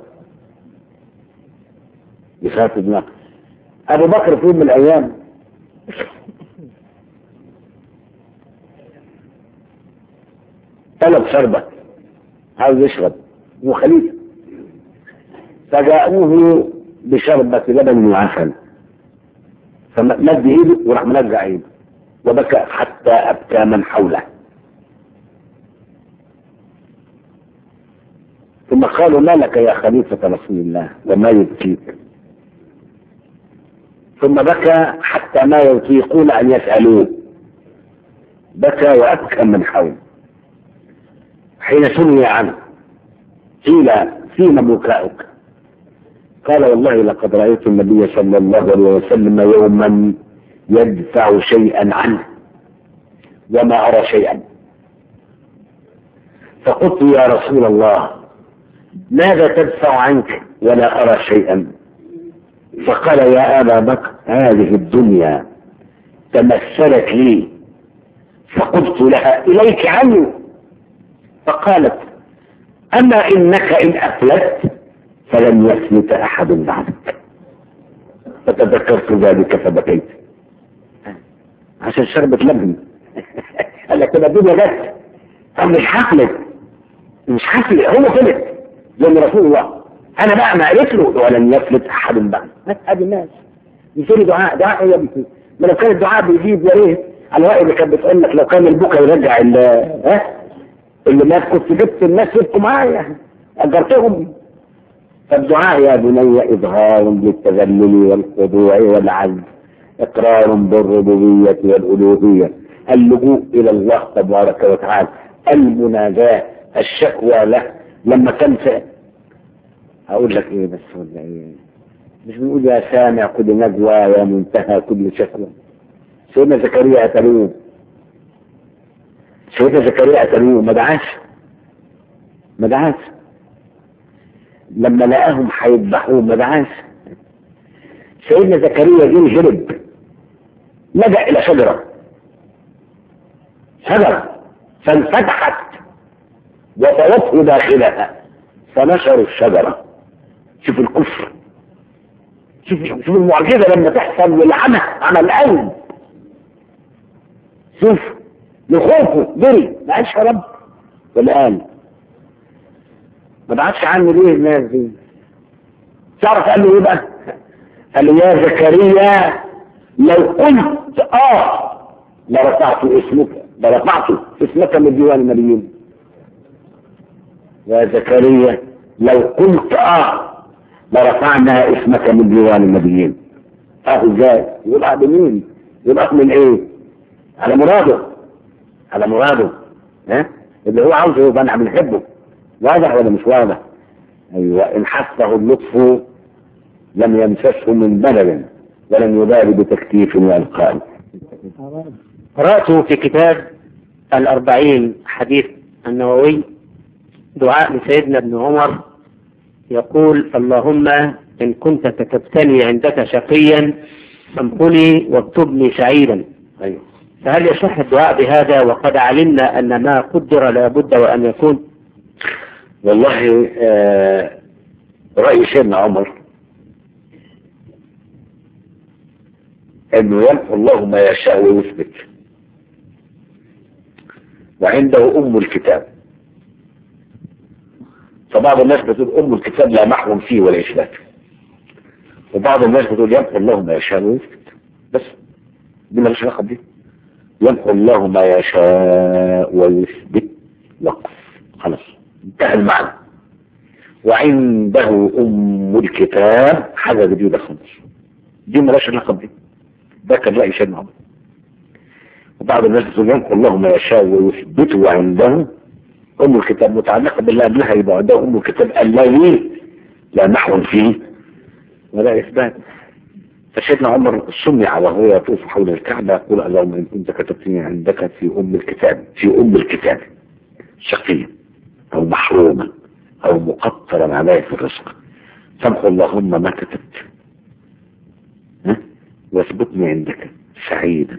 يخافوا دماغ ابو بكر في يوم من الايام طلب شربة عاوز يشرب هو خليفة فجاءوه بشربة لبن وعسل فمد ايده وراح منزع ايده وبكى حتى ابكى من حوله ثم قالوا ما لك يا خليفة رسول الله وما يبكيك ثم بكى حتى ما يطيقون أن يسألوه بكى وأبكى من حول حين سمي عنه قيل فيما بكاؤك قال والله لقد رأيت النبي صلى الله عليه وسلم يوما يدفع شيئا عنه وما أرى شيئا فقلت يا رسول الله ماذا تدفع عنك ولا أرى شيئا فقال يا أبا بكر هذه الدنيا تمثلت لي فقلت لها إليك عني فقالت أما إنك إن أفلت فلن يفلت أحد بعدك فتذكرت ذلك فبكيت عشان شربت لبن قال لك كده الدنيا جت طب مش حفلت مش حفلت هو فلت زي رسول الله انا بقى ما قلت له ولن يفلت احد بعد بس ادي الناس يصير دعاء دعاء ايه يا بنتي ما لو كان الدعاء بيجيب يا ريت على الرأي اللي كانت بتقول لك لو كان البكا يرجع ال ها اللي مات كنت جبت الناس يبكوا معايا اجرتهم فالدعاء يا بني اظهار للتذلل والخضوع والعجز اقرار بالربوبيه والالوهيه اللجوء الى الله تبارك وتعالى المناجاه الشكوى له لما كان هقول لك ايه بس ولا ايه مش بنقول يا سامع كل نجوى يا منتهى كل شكوى سيدنا زكريا قتلوه سيدنا زكريا قتلوه ما دعاش ما دعاش لما لقاهم هيذبحوه ما دعاش سيدنا زكريا جه هرب لجأ إلى شجرة شجرة فانفتحت وطوته داخلها فنشروا الشجرة شوف الكفر شوف شوف المعجزة لما تحصل والعمى على القلب شوف لخوفه جري ما قالش يا رب ولا قال ما بعتش عني ليه الناس دي تعرف قال له ايه بقى قال له يا زكريا لو قلت اه لرفعت اسمك لرفعت اسمك من ديوان النبيين يا زكريا لو قلت اه لرفعنا اسمك من ديوان النبيين اه ازاي يبقى بمين يبقى من ايه على مراده على مراده ها اللي هو عاوزه يبقى انا بنحبه واضح ولا مش واضح ايوه ان حسه اللطف لم يمسسه من بلد ولم يبالي بتكتيف والقاء قرأت في كتاب الأربعين حديث النووي دعاء لسيدنا ابن عمر يقول اللهم إن كنت كتبتني عندك شقيا فامحني واكتبني سعيدا ايوه فهل يصح الدعاء بهذا وقد علمنا أن ما قدر لابد وأن يكون والله آه رأي سيدنا عمر انه يمحو الله ما يشاء ويثبت وعنده ام الكتاب فبعض الناس بتقول ام الكتاب لا محو فيه ولا اثبات وبعض الناس بتقول يمحو الله ما يشاء ويثبت بس دي مالهاش علاقه بدي يمحو الله ما يشاء ويثبت وقف خلاص انتهى المعنى وعنده ام الكتاب حاجه جديده خالص دي مالهاش علاقه بدي ده كان رأي سيدنا عمر وبعض الناس يقول يمحو الله ما يشاء ويثبته عنده أم الكتاب متعلقة بالله قبلها يبقى عنده أم الكتاب الذي لا نحو فيه ولا إثبات فسيدنا عمر سمع وهو يطوف حول الكعبة يقول اللهم إن كنت كتبتني عندك في أم الكتاب في أم الكتاب شقيا أو محروما أو مقطرا عليه في الرزق فامحو اللهم ما كتبت ها واثبتني عندك سعيدا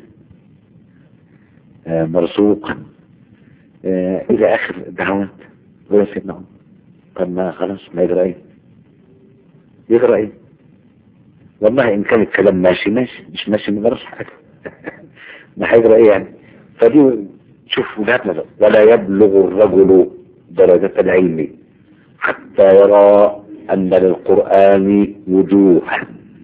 آه مرزوقا آه الى اخر الدعوات هو سيدنا عمر طب ما خلاص ما يجرى ايه يجرى ايه والله ان كان الكلام ماشي ماشي مش ماشي ما جراش حاجه ما هيجرى ايه يعني فدي شوف وجهات نظر ولا يبلغ الرجل درجة العلم حتى يرى أن للقرآن وجوها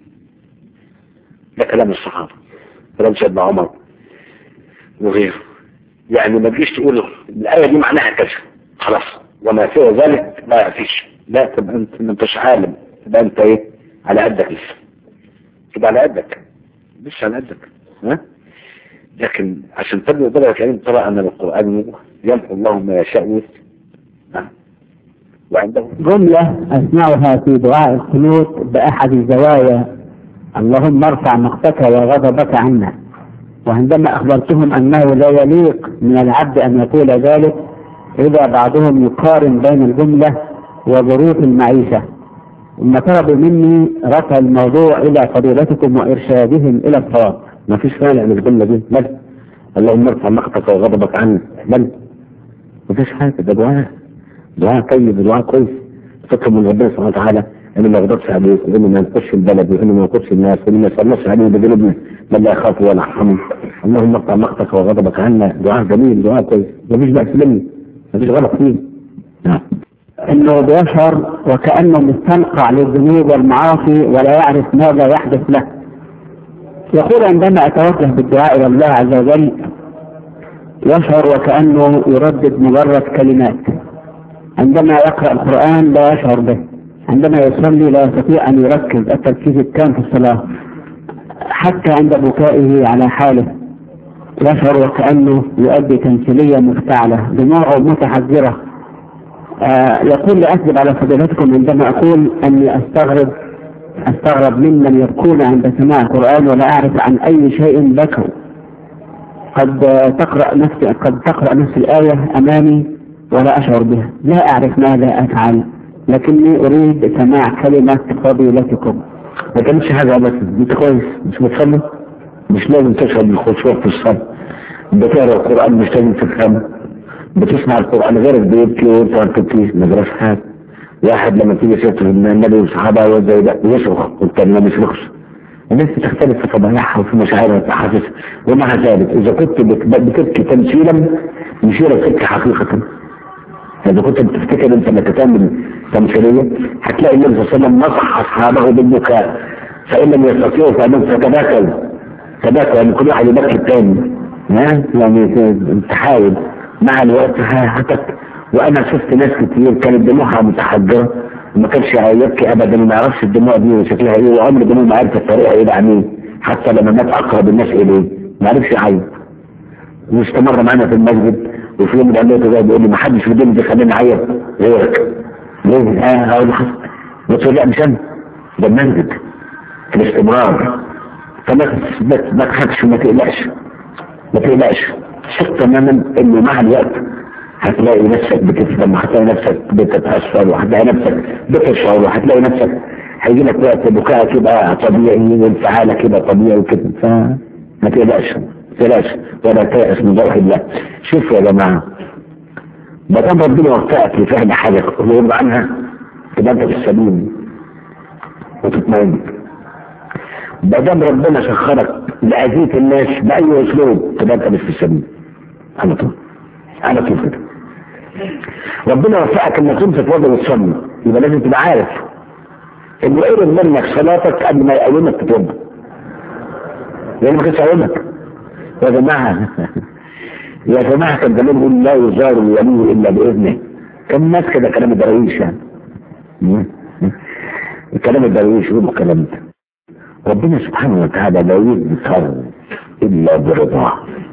ده كلام الصحابة كلام سيدنا عمر وغيره يعني ما تجيش تقول الآية دي معناها كذا خلاص وما سوى ذلك ما فيش لا تبقى انت ما انتش عالم تبقى انت ايه على قدك لسه تبقى على قدك مش على قدك ها لكن عشان تبني درجة العلم ترى ان القرآن يمحو الله ما يشاء ها وعنده جملة أسمعها في دعاء القنوت بأحد الزوايا اللهم ارفع مقتك وغضبك عنا وعندما أخبرتهم أنه لا يليق من العبد أن يقول ذلك إذا بعضهم يقارن بين الجملة وظروف المعيشة ثم طلبوا مني رفع الموضوع إلى فضيلتكم وإرشادهم إلى الصواب ما فيش مانع من الجملة دي بل اللهم ارفع مقتك وغضبك عنا بل ما فيش حاجة ده دعاء دعاء طيب دعاء كويس تطلب من ربنا سبحانه وتعالى انه ما يغضبش عليك وانه ما ينقصش البلد وانه ما ينقصش الناس وانه ما يصلصش عليه بجنوبنا من لا يخاف ولا يرحمه اللهم ارفع مقتك وغضبك عنا دعاء جميل دعاء كويس ما فيش بأس منه ما فيش غلط فيه نعم انه بيشعر وكانه مستنقع للذنوب والمعاصي ولا يعرف ماذا يحدث له يقول عندما اتوجه بالدعاء الى الله عز وجل يشعر وكانه يردد مجرد كلمات عندما يقرا القران لا يشعر به عندما يصلي لا يستطيع ان يركز التركيز التام في الصلاه حتى عند بكائه على حاله يشعر وكانه يؤدي تمثيليه مفتعله دموعه متحذره آه يقول لأكذب على فضيلتكم عندما أقول أني أستغرب أستغرب ممن يبكون عند سماع القرآن ولا أعرف عن أي شيء بكوا قد تقرأ نفس قد تقرأ نفس الآية أمامي ولا أشعر بها لا أعرف ماذا أفعل لكني أريد سماع كلمة فضيلتكم ما تعملش حاجة بس انت كويس مش بتصلي مش لازم تشهد الخشوع في الصلاة بتقرا القرآن مش لازم تفهم بتسمع القرآن غيرك بيبكي وانت ما بتبكيش ما جراش حاجة واحد لما تيجي سيرة النبي والصحابة وزي ده يصرخ والتاني ما يصرخش الناس بتختلف في طبيعها وفي مشاعرها وفي احاسيسها ومع ذلك اذا كنت بت- بتبكي تمثيلا يشيرك تبكي حقيقة إذا كنت بتفتكر أنت انك تعمل تمثيلية هتلاقي النبي صلى الله عليه وسلم نصح أصحابه بالبكاء فإن لم يستطيعوا فأنهم تتباكوا تباكوا يعني كل واحد يبكي الثاني ها يعني تحاول مع الوقت هتك وأنا شفت ناس كتير كانت دموعها متحجرة ما كانش يبكي أبدا ما يعرفش الدموع دي شكلها إيه وعمر دموع ما عرف الطريقة إيه لعميه حتى لما مات أقرب الناس إليه ما عرفش يعيط واستمر معانا في المسجد وفي يوم من الايام لقيته جاي بيقول لي ما حدش في الدنيا دي خلاني اعيط غيرك ليه؟ اه اقول له حصل قلت له لا مش انا ده المسجد الاستمرار فما ما- ما تخافش وما تقلقش ما تقلقش ثق تماما انه مع الوقت هتلاقي نفسك بتفهم وهتلاقي نفسك بتتاثر وهتلاقي نفسك بتشعر وهتلاقي نفسك هيجي لك وقت بكائك يبقى طبيعي وانفعالك يبقى طبيعي وكده فما تقلقش ما تقلقش ولا تيأس من روح الله شوفوا يا جماعه ما دام ربنا وفقك لفهم حاجه ويرضى عنها تبقى انت في السبيل وتطمئن ما دام ربنا سخرك لأذية الناس بأي أسلوب تبقى أنت مش في السبيل على طول على طول كده ربنا وفقك انك تمسك وضع وتصلي يبقى لازم تبقى عارف انه قرب منك صلاتك قبل ما يقومك تتوضا لان ما كانش هيقومك يا جماعه يا جماعه كان زمان يقول لا يزار الولي الا باذنه كان الناس كده كلام الدراويش يعني كلام الدراويش يقولوا الكلام ده ربنا سبحانه وتعالى لا يذكر الا برضاه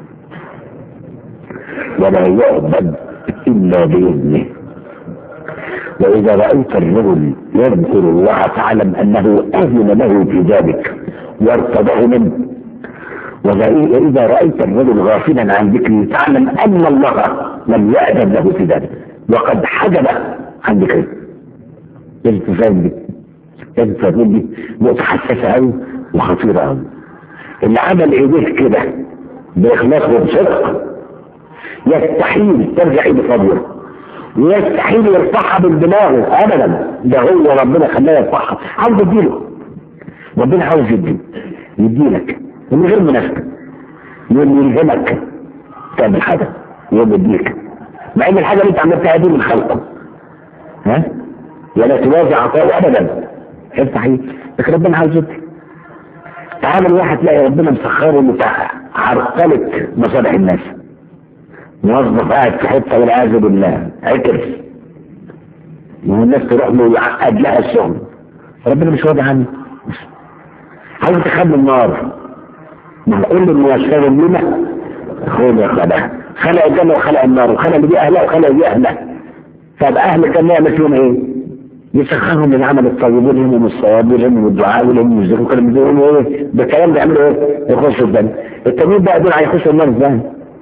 ولا يعبد الا باذنه واذا رايت الرجل يذكر الله فاعلم انه اذن له في ذلك وارتضاه منه واذا رايت الرجل غافلا عن ذكره فاعلم ان الله لم ياذن له في ذلك وقد حجب عن ذكره لازم تفهم دي لازم تفهم دي نقطه حساسه قوي وخطيره قوي اللي عمل ايديه كده باخلاص وبصدق يستحيل ترجع ايده فاضيه ويستحيل يرفعها بالدماغ ابدا ده هو ربنا خلاه يرفعها عاوز يديله ربنا عاوز يدي يديلك من غير منافسه يوم يلهمك تعمل حاجه يوم يديك مع ان الحاجه اللي انت عملتها دي من خلقه ها ولا توازع عطاء ابدا يستحيل لكن ربنا عاوز يدي تعال الواحد تلاقي ربنا مسخره بتاع عرقله مصالح الناس موظف قاعد في حته والعياذ بالله عكر والناس تروح له يعقد لها الشغل ربنا مش راضي عنه عاوز تخلي النار معقول انه يشتغل لنا خلق خلق خلق الجنه وخلق النار وخلق دي اهلها وخلق دي اهلها طب اهل الجنه يعمل فيهم ايه؟ يسخرهم العمل الطيب ولهم الصواب ولهم الدعاء ولهم الذكر كانوا بيقولوا ايه؟ بالكلام ده يعملوا ايه؟ يخشوا الجنه التانيين بقى دول هيخشوا النار ازاي؟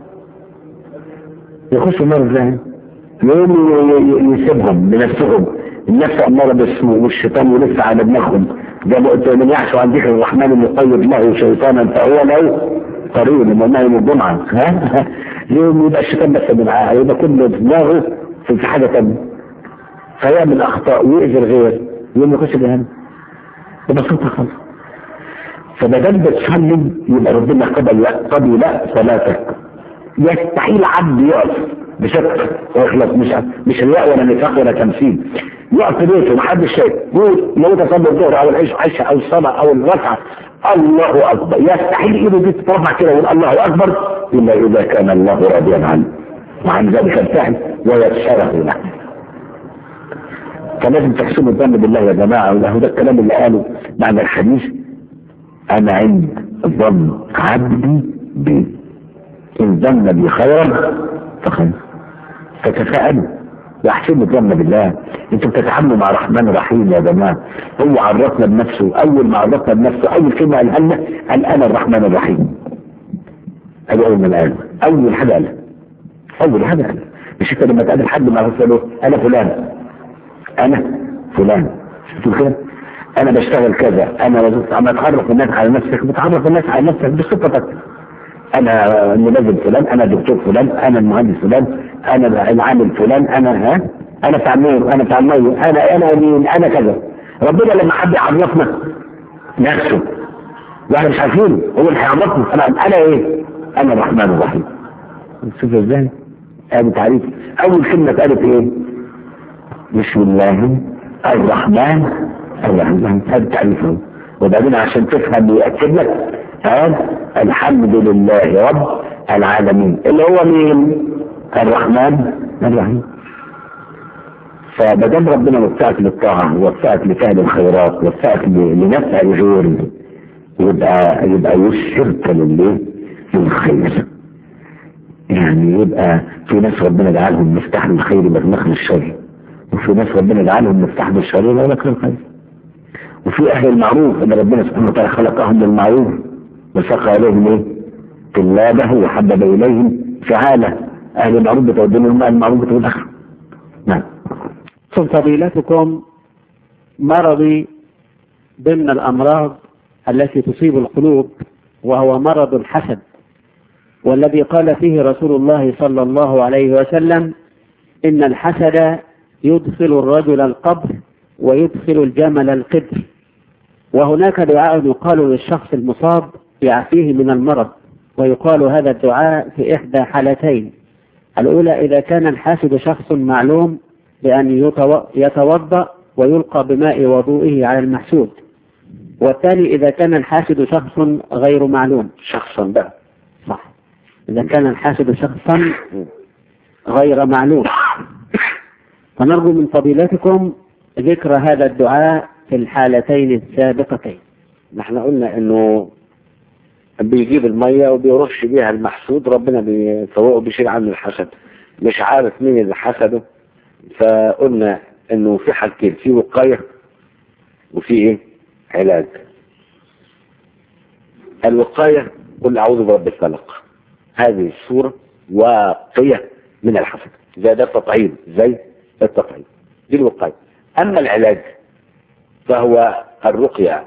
يخشوا النار ازاي؟ يقوم يسيبهم بنفسهم النفس اماره بالسوء والشيطان يلف على دماغهم ده من يعشوا عن ذكر الرحمن المقيد له شيطانا فهو له قرين وما يوم الجمعه ها يوم يبقى الشيطان بس معاه يبقى كل دماغه في حاجه ثانيه فيعمل اخطاء ويؤذي الغير يوم يخش جهنم ببساطه خالص فما دام بتصلي يبقى ربنا قبل قبل صلاتك يستحيل عبد يقف بشكل ويخلص مش مش رياء ولا نفاق ولا تمثيل يقف في بيته محدش شايف يقول لو انت صلي الظهر او العشاء او الصلاه او الركعه الله اكبر يستحيل ايده دي تترفع كده ويقول الله اكبر الا اذا كان الله راضيا عنه وعن ذلك الفعل ويسره له فلازم تحسنوا الظن بالله يا جماعه وده ده الكلام اللي قاله بعد الحديث انا عند ظن عبدي بي ان ظن بي خيرا فخير فتفاءلوا واحسنوا الظن بالله انتوا بتتعاملوا مع الرحمن الرحيم يا جماعه هو عرفنا بنفسه اول ما عرفنا بنفسه اول كلمه قالها لنا قال انا الرحمن الرحيم ادي اول ما قال اول حاجه قالها اول حاجه قالها مش انت لما تقابل حد ما له انا فلان انا فلان شفتوا كده انا بشتغل كذا انا وظيفتي انا اتعرف الناس على نفسك بتعرف الناس على نفسك بصفتك انا الملازم فلان انا الدكتور فلان انا المهندس فلان انا العامل فلان انا ها انا بتاع النور انا بتاع الميه انا انا مين انا كذا ربنا لما حد يعرفنا نفسه واحنا مش عارفين هو اللي هيعرفنا انا انا ايه؟ انا الرحمن الرحيم شوف ازاي؟ ادي تعريف اول كلمه اتقالت ايه؟ بسم الله الرحمن الرحيم هذا تعريفه وبعدين عشان تفهم يأكد لك هذا الحمد لله رب العالمين اللي هو مين؟ الرحمن الرحيم فمادام ربنا وفقك للطاعة ووفقك لفعل الخيرات ووفقك ل- لنفع الغير يبقى يبقى يسرك لله للخير يعني يبقى في ناس ربنا جعلهم مفتاح للخير مغلق للشر وفي ناس ربنا جعلهم مفتاح للشر مغلق للخير وفي اهل المعروف ان ربنا سبحانه وتعالى خلقهم للمعروف وسقى عليهم ايه؟ طلابه وحبب اليهم فعاله اهل المعروف بتودون لهم اهل المعروف بتودون الاخر نعم ثم فضيلتكم مرضي ضمن الأمراض التي تصيب القلوب وهو مرض الحسد والذي قال فيه رسول الله صلى الله عليه وسلم إن الحسد يدخل الرجل القبر ويدخل الجمل القدر وهناك دعاء يقال للشخص المصاب يعفيه من المرض ويقال هذا الدعاء في إحدى حالتين الأولى إذا كان الحاسد شخص معلوم بأن يتو- يتوضأ ويلقى بماء وضوئه على المحسود والثاني إذا كان الحاسد شخص غير معلوم شخصا بقى صح إذا كان الحاسد شخصا غير معلوم فنرجو من فضيلتكم ذكر هذا الدعاء في الحالتين السابقتين نحن قلنا انه بيجيب المية وبيرش بيها المحسود ربنا بيفوقه بيشيل عنه الحسد مش عارف مين اللي حسده فقلنا انه في حاجتين في وقاية وفي ايه علاج الوقاية قل اعوذ برب الفلق هذه الصورة واقية من الحسد زي ده التطعيم زي التطعيم دي الوقاية اما العلاج فهو الرقية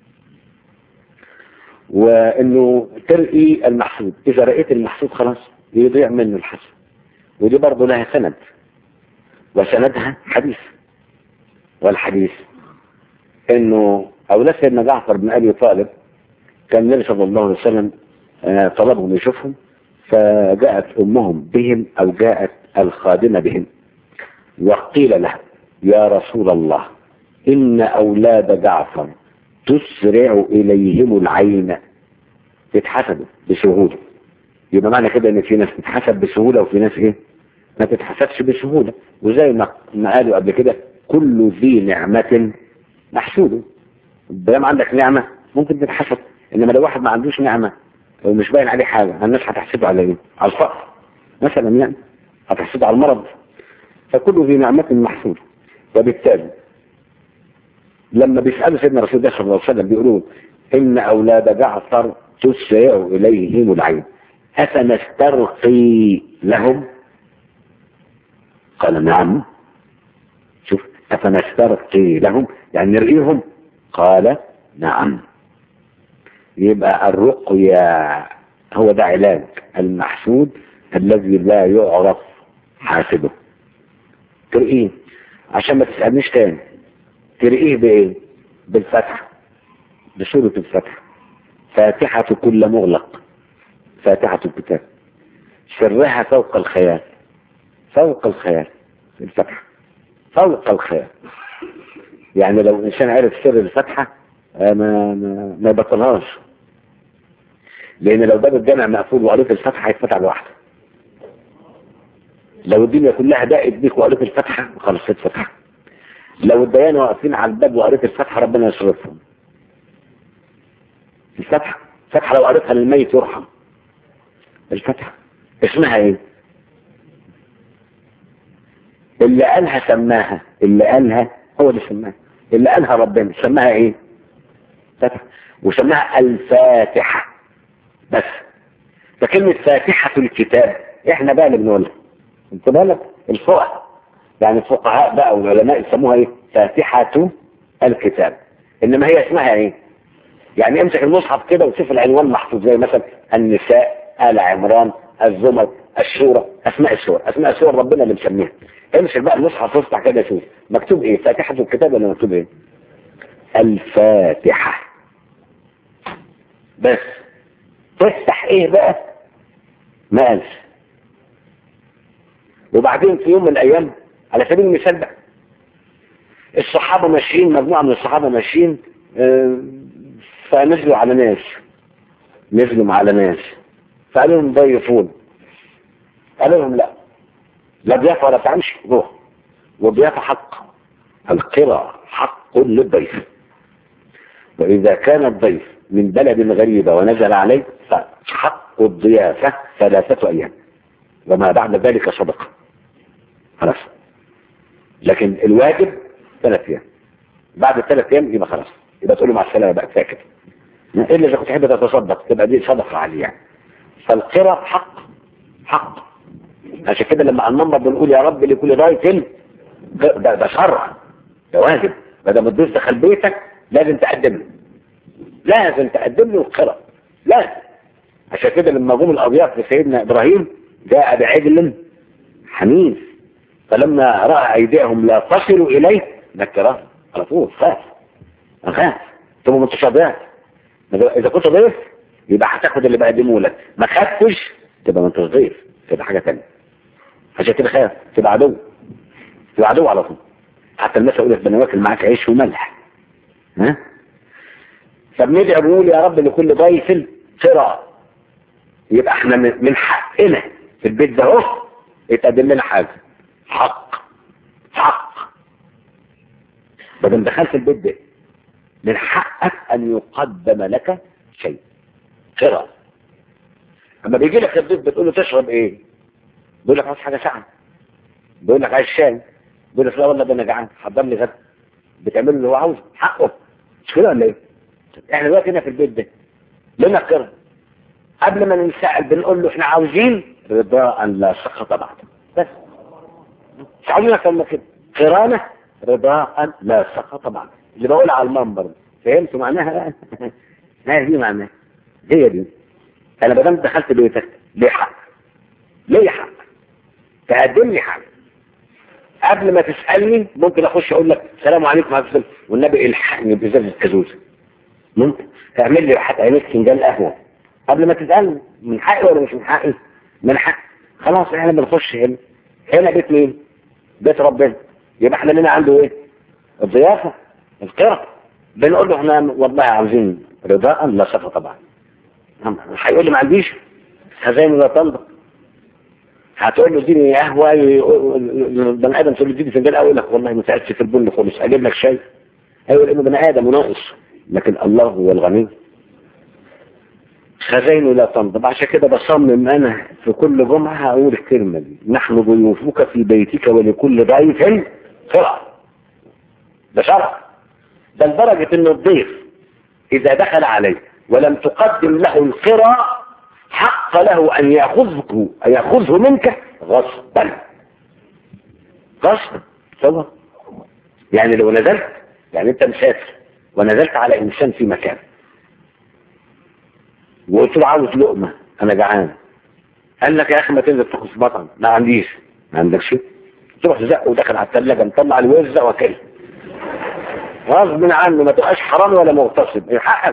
وانه ترقي المحسود اذا رأيت المحسود خلاص يضيع منه الحسد ودي برضه لها سند وسندها حديث والحديث انه اولاد سيدنا جعفر بن ابي طالب كان النبي صلى الله عليه وسلم آه، طلبهم يشوفهم فجاءت امهم بهم او جاءت الخادمه بهم وقيل لها يا رسول الله ان اولاد جعفر تسرع اليهم العين تتحسدوا بسهوله يبقى معنى كده ان في ناس تتحسد بسهوله وفي ناس ايه ما تتحسدش بسهوله وزي ما ما قالوا قبل كده كل ذي نعمه محسود دام عندك نعمه ممكن تتحسد انما لو واحد ما عندوش نعمه ومش باين عليه حاجه الناس هتحسده على ايه؟ على الفقر مثلا يعني هتحسده على المرض فكل ذي نعمه محسود وبالتالي لما بيسألوا سيدنا رسول الله صلى الله عليه وسلم بيقولوا إن أولاد جعفر تسرع إليهم العين أفنسترقي لهم قال نعم شوف أفنسترقي لهم يعني نرقيهم قال نعم يبقى الرقية هو ده علاج المحسود الذي لا يعرف حاسده ترقيه عشان ما تسألنيش تاني ترقيه بايه بالفتح بسورة الفتح فاتحة كل مغلق فاتحة الكتاب سرها فوق الخيال فوق الخيال الفتحة فوق الخيال يعني لو الإنسان عرف سر الفتحة آه، ما ما, ما يبطلهاش لأن لو باب الجامع مقفول وقريت الفتحة هيتفتح لوحده لو الدنيا كلها دقت بيك وقريت الفتحة خلاص اتفتح لو الديانة واقفين على الباب وقريت الفتحة ربنا يصرفهم الفتحة الفتحة لو قريتها للميت يرحم الفتحة اسمها ايه اللي قالها سماها اللي قالها هو اللي سماها اللي قالها ربنا سماها ايه فتحة وسماها الفاتحة بس فكلمة فاتحة الكتاب احنا بقى اللي بنقولها انت بالك الفقهاء يعني الفقهاء بقى والعلماء يسموها ايه فاتحة الكتاب انما هي اسمها ايه يعني امسك المصحف كده وتشوف العنوان محطوط زي مثلا النساء آل عمران الزمر الشورى اسماء السور اسماء السور ربنا اللي مسميها امسك بقى المصحف وافتح كده شوف مكتوب ايه فاتحة الكتاب ولا مكتوب ايه الفاتحة بس تفتح ايه بقى ما قالش وبعدين في يوم من الايام على سبيل المثال بقى الصحابة ماشيين مجموعة من الصحابة ماشيين آه، فنزلوا على ناس نزلوا على ناس فقالوا لهم ضيفون قالوا لهم لا لا ضيافة ولا تعمش روح والضيافة حق القرى حق للضيف وإذا كان الضيف من بلد غريبة ونزل عليه فحق الضيافة ثلاثة أيام وما بعد ذلك صدقة خلاص لكن الواجب ثلاث أيام بعد الثلاث أيام يبقى خلاص يبقى تقول له مع السلامة بقى ساكت إلا إذا كنت تحب تتصدق تبقى دي صدقة عليه يعني فالقرى حق حق عشان كده لما على المنبر بنقول يا رب لكل ضيف ده, ده شرع ده واجب ما دام الضيف دخل بيتك لازم تقدم له لازم تقدم له القرى لازم عشان كده لما جم الاضياف لسيدنا ابراهيم جاء بعجل حنيف فلما راى ايديهم لا تصل اليه نكره على طول خاف خاف ثم متشابهات اذا كنت ضيف يبقى هتاخد اللي بقدمه لك ما خدتش تبقى ما انتش ضيف تبقى حاجه ثانيه عشان كده خاف تبقى عدو تبقى عدو على طول حتى المثل يقول لك ده انا واكل معاك عيش وملح ها فبندعي بنقول يا رب لكل ضيف قراءة يبقى احنا من من حقنا في البيت ده اهو يتقدم لنا حاجه حق حق بدل دخلت البيت ده من حقك ان يقدم لك شيء قراءة اما بيجي لك الضيف بتقول له تشرب ايه بيقول لك عايز حاجه ساعه بيقول لك عايز شاي بيقول لك لا والله ده انا جعان حضر لي غدا بتعمل له اللي هو عاوزه حقه مش كده ولا ايه احنا دلوقتي هنا في البيت ده لنا قرا قبل ما ننسأل بنقول له احنا عاوزين رضاء لا سخط بعد بس مش عاوزين اكتر من كده قرانه رضاء لا سخط بعد اللي بقولها على المنبر فهمتوا معناها ما دي معناها هي دي انا ما دام دخلت بيتك ليه حق ليه حق تقدم لي حق قبل ما تسألني ممكن اخش اقول لك السلام عليكم يا حضرتك والنبي الحقني بازازه كازوزه ممكن تعمل لي حتى عينيك فنجان قهوه قبل ما تسألني من حقي ولا مش من حقي من حقي خلاص احنا بنخش هنا هنا بيت مين بيت ربنا يبقى احنا لنا عنده ايه الضيافه القرى بنقول له احنا والله عاوزين رضاء لا سخط طبعا هيقول لي ما عنديش خزائن لا تنضب هتقول له اديني قهوه البني ادم تقول له اديني فنجان قهوه يقول لك والله ما ساعدتش في البن خالص اجيب لك شاي هيقول انه بني ادم وناقص لكن الله هو الغني خزائنه لا تنضب عشان كده بصمم انا في كل جمعه هقول الكلمه دي نحن ضيوفك في بيتك ولكل ضيف قرأ ده شرع ده لدرجه ان الضيف اذا دخل عليك ولم تقدم له القرى حق له ان ياخذه ان ياخذه منك غصبا غصبا طبعا يعني لو نزلت يعني انت مسافر ونزلت على انسان في مكان وقلت له عاوز لقمه انا جعان قال لك يا اخي ما تنزل تاخد في مطعم ما عنديش ما عندكش تروح زق ودخل على الثلاجه مطلع الوزه واكل غصب عنه ما تبقاش حرام ولا مغتصب إيه حقك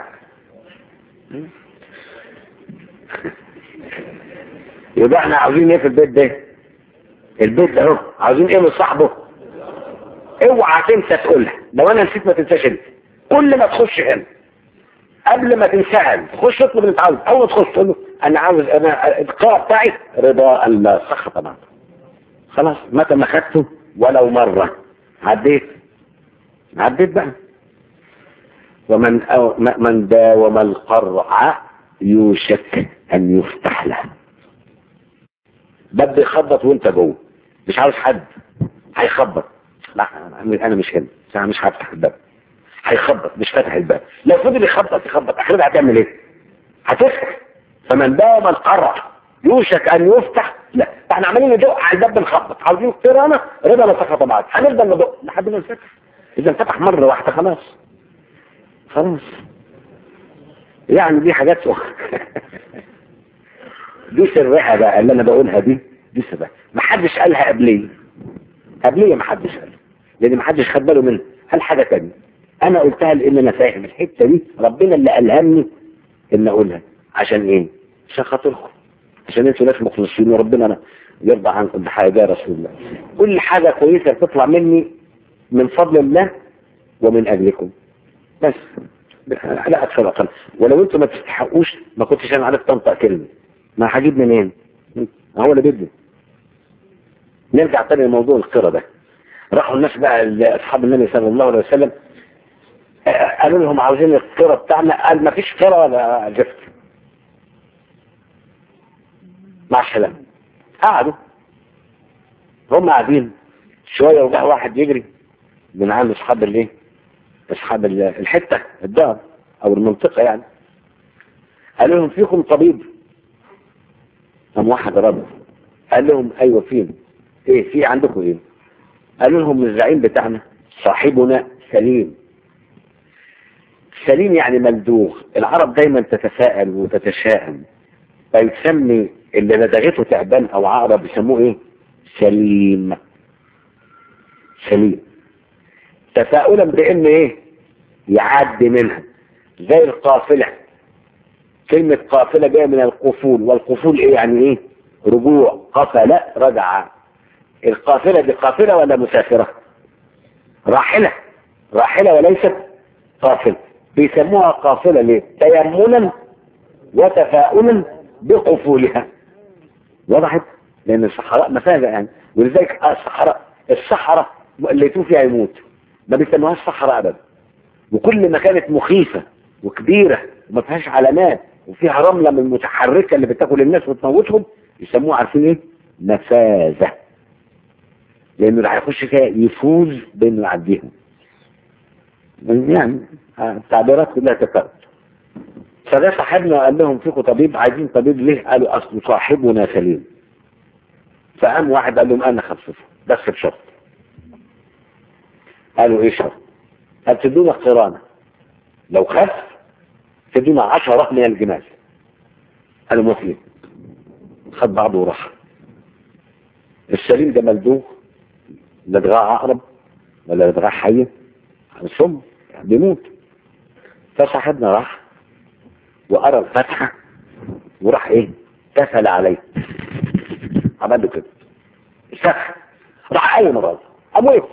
يبقى احنا عاوزين ايه في البيت ده البيت ده اهو عاوزين ايه من صاحبه اوعى تنسى تقولها لو انا نسيت ما تنساش انت كل ما تخش هنا قبل ما تنسال تخش اطلب اللي انت عاوزه اول ما تخش تقول له انا عاوز انا القراءه بتاعي رضا لا سخط بعد خلاص متى ما خدته ولو مره عديت عديت بقى ومن أو من داوم القرع يوشك ان يفتح له باب يخبط وانت جوه مش عاوز حد هيخبط لا انا مش هنا انا مش هفتح الباب هيخبط مش فاتح الباب لو فضل يخبط يخبط اخرتها هتعمل ايه هتفتح فمن داوم القرع يوشك ان يفتح لا احنا عمالين ندق على الباب بنخبط عاوزين قرانا رضا لا سخط بعد هنفضل ندق لحد ما نفتح اذا فتح مرة واحدة خلاص خلاص يعني دي حاجات دي سرها بقى اللي انا بقولها دي دي سرها ما حدش قالها قبليه قبليه ما حدش قالها لان ما حدش خد باله منها هل حاجة تانية انا قلتها لان انا فاهم الحتة دي ربنا اللي الهمني ان اقولها عشان ايه عشان خاطركم عشان انتوا ناس مخلصين وربنا أنا يرضى عنكم بحاجة يا رسول الله كل حاجة كويسة تطلع مني من فضل الله ومن اجلكم بس لا اكثر اقل ولو انتوا ما تستحقوش ما كنتش انا عارف تنطق كلمه ما هجيب منين هو اللي بدي نرجع تاني لموضوع القرى ده راحوا الناس بقى اصحاب النبي صلى الله عليه وسلم آه، قالوا لهم عاوزين القرى بتاعنا قال ما فيش قرى ولا زفت مع السلامه قعدوا هم قاعدين شويه وجاء واحد يجري من عند اصحاب الايه اصحاب ال- الحته الدار او المنطقه يعني قال لهم فيكم طبيب قام واحد رد قال لهم ايوه فين ايه في عندكم ايه قالوا لهم الزعيم بتاعنا صاحبنا سليم سليم يعني ملدوغ العرب دايما تتساءل وتتشائم فيسمي اللي لدغته تعبان او عقرب يسموه ايه سليم سليم تفاؤلا بان ايه يعدي منها زي القافلة كلمة قافلة جاية من القفول والقفول ايه يعني ايه رجوع قفل رجع القافلة دي قافلة ولا مسافرة راحلة راحلة وليست قافلة بيسموها قافلة ليه تيمنا وتفاؤلا بقفولها وضحت لان الصحراء مفاجأة يعني ولذلك الصحراء الصحراء اللي يتوه فيها يموت ما بيسموهاش صحراء ابدا وكل ما كانت مخيفة وكبيرة وما فيهاش علامات وفيها رملة من المتحركة اللي بتاكل الناس وتموتهم يسموها عارفين ايه نفاذة لانه اللي هيخش فيها يفوز بانه يعديها يعني التعبيرات كلها تكرر فده صاحبنا قال لهم فيكم طبيب عايزين طبيب ليه قالوا اصل صاحبنا سليم فقام واحد قال لهم انا خففه بس بشرط قالوا ايه شرط قال تدونا قرانة لو خف تدونا عشرة من الجمال قالوا موافقين خد بعضه وراح السليم ده ملدوغ لا دغاء عقرب ولا دغاء حية ثم بيموت فصاحبنا راح وقرا الفاتحة وراح ايه تفل عليه عمل له كده الفتحة راح اي مرة قام وقف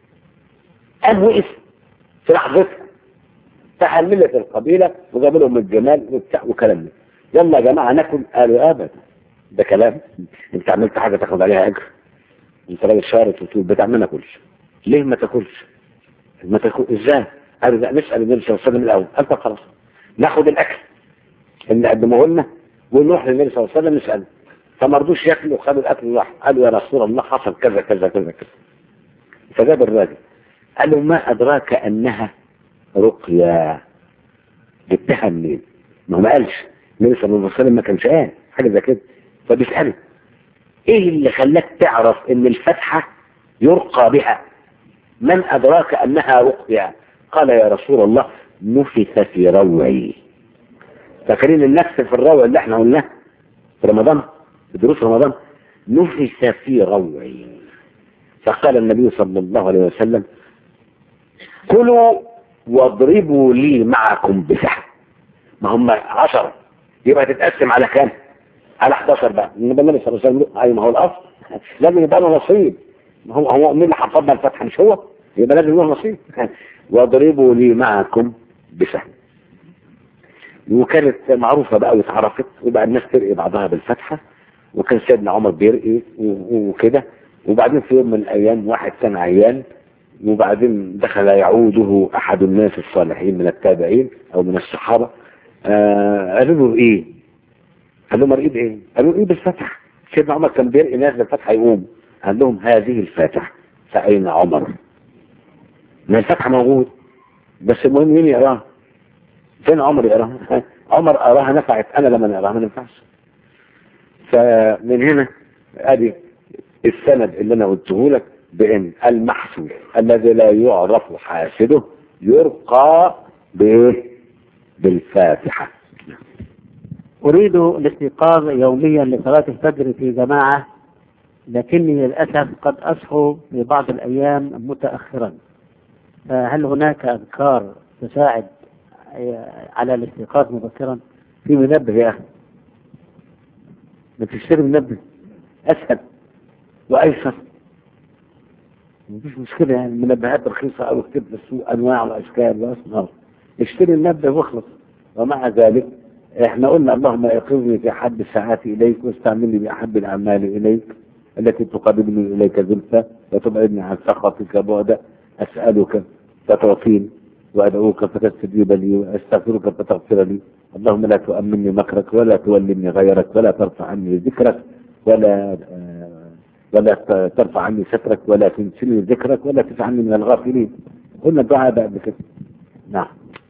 قام وقف في لحظتها تحملت القبيلة وجابوا لهم الجمال وبتاع وكلام ده يلا يا جماعة ناكل قالوا ابدا ده كلام انت عملت حاجة تاخد عليها اجر انت راجل شارط وتقول بتاع ما ناكلش ليه ما تاكلش ما تاكل ازاي قالوا لا نسال النبي صلى الله عليه وسلم الاول قال طب خلاص ناخد الاكل اللي قدموه لنا ونروح للنبي صلى الله عليه وسلم نساله فما رضوش ياكلوا وخدوا الاكل وراح قالوا يا رسول الله حصل كذا كذا كذا كذا فجاب الراجل قال له ما ادراك انها رقيا جبتها منين ما هو ما قالش النبي صلى الله عليه وسلم ما كانش قال حاجه زي كده فبيساله ايه اللي خلاك تعرف ان الفتحة يرقى بها من ادراك انها رقية قال يا رسول الله نفث في روعي فاكرين النفس في الروع اللي احنا قلناه في رمضان في دروس رمضان نفث في روعي فقال النبي صلى الله عليه وسلم كلوا واضربوا لي معكم بسحب ما هم عشرة يبقى تتقسم على كام على 11 بقى النبي النبي صلى الله عليه وسلم اي ما هو الاصل لازم يبقى له نصيب ما هو هو مين اللي حفظنا الفتحه مش هو يبقى لازم له نصيب واضربوا لي معكم بسهم وكانت معروفة بقى واتعرفت وبقى الناس ترقي بعضها بالفتحة وكان سيدنا عمر بيرقي و- وكده وبعدين في يوم من الأيام واحد كان عيان وبعدين دخل يعوده أحد الناس الصالحين من التابعين أو من الصحابة آه قالوا له إيه؟ قال لهم مرقي بإيه؟ قالوا إيه بالفتح؟ سيدنا عمر كان بيرقي ناس بالفتحة يقوم قال لهم هذه الفتح فأين عمر؟ ما الفتحة موجود بس المهم مين يقراها؟ فين عمر يقراها؟ عمر قراها نفعت أنا لما نقراها ما ننفعش فمن هنا ادي السند اللي انا قلته لك بان المحسود الذي لا يعرف حاسده يرقى بايه بالفاتحه أريد الاستيقاظ يوميا لصلاة الفجر في جماعة لكني للأسف قد أصحو في بعض الأيام متأخرا فهل هناك أذكار تساعد على الاستيقاظ مبكرا؟ في منبه يا اخي ما تشتري منبه اسهل وايسر مفيش مشكله يعني المنبهات رخيصه او كتب في السوق انواع واشكال واصناف اشتري المنبه واخلص ومع ذلك احنا قلنا اللهم ايقظني في احب الساعات اليك واستعملني باحب الاعمال اليك التي تقربني اليك زلفى وتبعدني عن سخطك بعدا اسالك فتعطيني وادعوك فتستجيب لي واستغفرك فتغفر لي اللهم لا تؤمني مكرك ولا تولني غيرك ولا ترفع عني ذكرك ولا آه، ولا ت- ترفع عني سترك ولا تنسني ذكرك ولا تجعلني من الغافلين قلنا الدعاء ده قبل كده نعم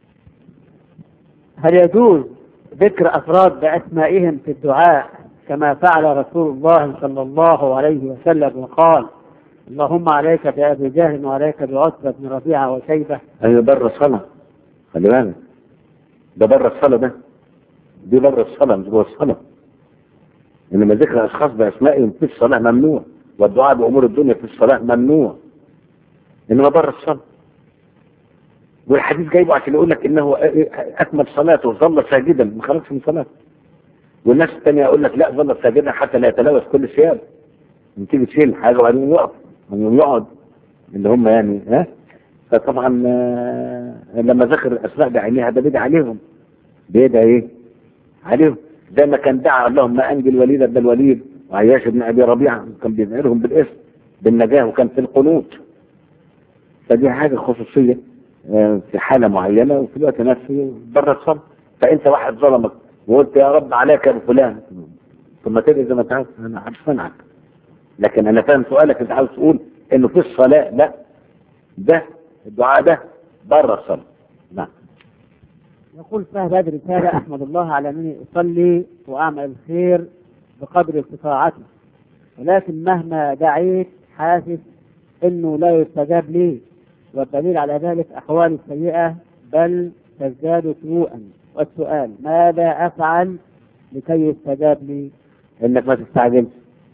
هل يجوز ذكر أفراد بأسمائهم في الدعاء كما فعل رسول الله صلى الله عليه وسلم وقال اللهم عليك بأبي جهل وعليك بعتبة بن ربيعة وشيبة ايوه بره الصلاه خلي بالك ده بره الصلاه ده دي بره الصلاه مش جوه الصلاه انما ذكر اشخاص باسمائهم في الصلاه ممنوع والدعاء بامور الدنيا في الصلاه ممنوع انما بره الصلاه والحديث جايبه عشان يقول لك انه اكمل صلاته ظل ساجدا ما خرجش من صلاته والناس الثانيه يقول لك لا ظل ساجدا حتى لا يتلوث كل ثيابه تيجي تشيل حاجه وبعدين يقف وبعدين يقعد اللي هم يعني ها فطبعا آه، لما ذكر الاسماء بعينيها ده بيدعي عليهم بيدعي ايه؟ عليهم زي ما كان دعا اللهم انجي الوليد بن الوليد وعياش بن ابي ربيعه كان بيدعي لهم بالاسم بالنجاه وكان في القنوت فدي حاجه خصوصيه آه، في حاله معينه وفي الوقت نفسه بره الصلاه فانت واحد ظلمك وقلت يا رب عليك يا فلان ثم تدعي زي ما انت عاوز انا عارف منعك لكن انا فاهم سؤالك انت عاوز تقول انه في الصلاه لا ده الدعاء ده بره الصلاه نعم يقول فهد هذه رسالة أحمد الله على أنني أصلي وأعمل الخير بقدر استطاعتي ولكن مهما دعيت حاسس أنه لا يستجاب لي والدليل على ذلك أحوالي السيئة بل تزداد سوءا والسؤال ماذا أفعل لكي يستجاب لي انك ما تستعجلش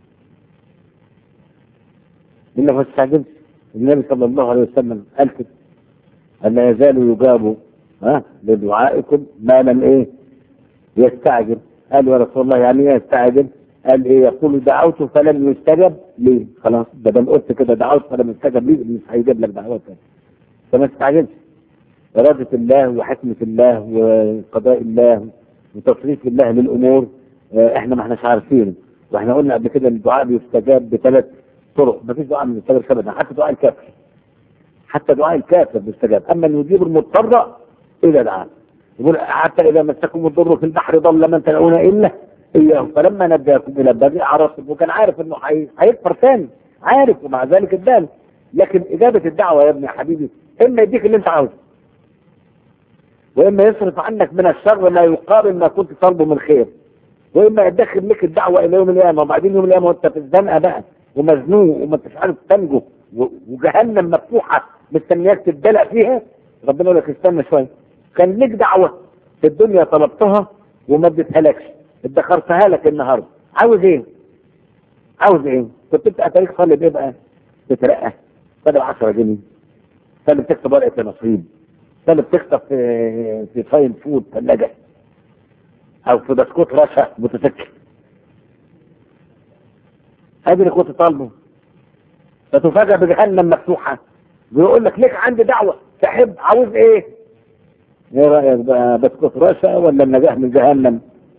انك ما تستعجلش النبي صلى الله عليه وسلم قال كده قال لا يزال يجاب ها لدعائكم ما لم ايه يستعجل قال يا رسول الله يعني ايه يستعجل قال ايه يقول دعوت فلم يستجب لي خلاص ده انا قلت كده دعوت فلم يستجب لي مش هيجيب لك دعوتك فما تستعجلش إرادة الله وحكمة الله وقضاء الله وتصريف الله للأمور آه، احنا ما احناش عارفين واحنا قلنا قبل كده ان الدعاء بيستجاب بثلاث طرق ما فيش دعاء من يستجاب ابدا حتى دعاء الكافر حتى دعاء الكافر بيستجاب اما ان يجيب المضطر اذا دعا يقول حتى اذا مسكم الضر في البحر ضل من تدعون الا اياه فلما نجاكم الى البر عرفتم وكان عارف انه هي- هيكفر ثاني عارف ومع ذلك اداله لكن اجابه الدعوه يا ابني يا حبيبي اما يديك اللي انت عاوزه واما يصرف عنك من الشر ما يقارن ما كنت طالبه من خير واما يدخل لك الدعوه الى يوم القيامه وبعدين يوم القيامه وانت في الزنقه بقى ومزنوق وما انتش عارف تنجو و- وجهنم مفتوحه مستنياك تتدلق فيها ربنا يقول لك استنى شويه كان لك دعوه في الدنيا طلبتها وما اديتهالكش ادخرتها لك النهارده عاوز ايه؟ عاوز ايه؟ كنت انت اتاريك طالب ايه بقى؟ تترقى طالب 10 جنيه طالب تكتب ورقه نصيب طالب تكتب في في فاين فود ثلاجه او في بسكوت رشا متسكر هذه اللي كنت طالبه فتفاجأ بجهنم مفتوحة بيقول لك ليك عندي دعوة تحب عاوز ايه؟ ايه رأيك بقى بسكوت رشا ولا النجاح من جهنم؟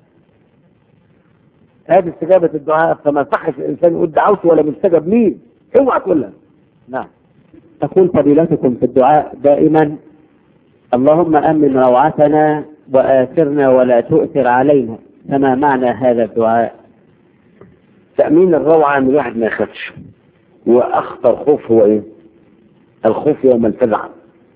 هذه استجابة الدعاء فما يصحش الإنسان يقول دعوته ولا مستجاب ليه اوعى تقولها نعم تقول فضيلتكم في الدعاء دائما اللهم أمن روعتنا وآثرنا ولا تؤثر علينا فما معنى هذا الدعاء تأمين الروعة ان الواحد ما يخافش واخطر خوف هو ايه الخوف يوم الفزع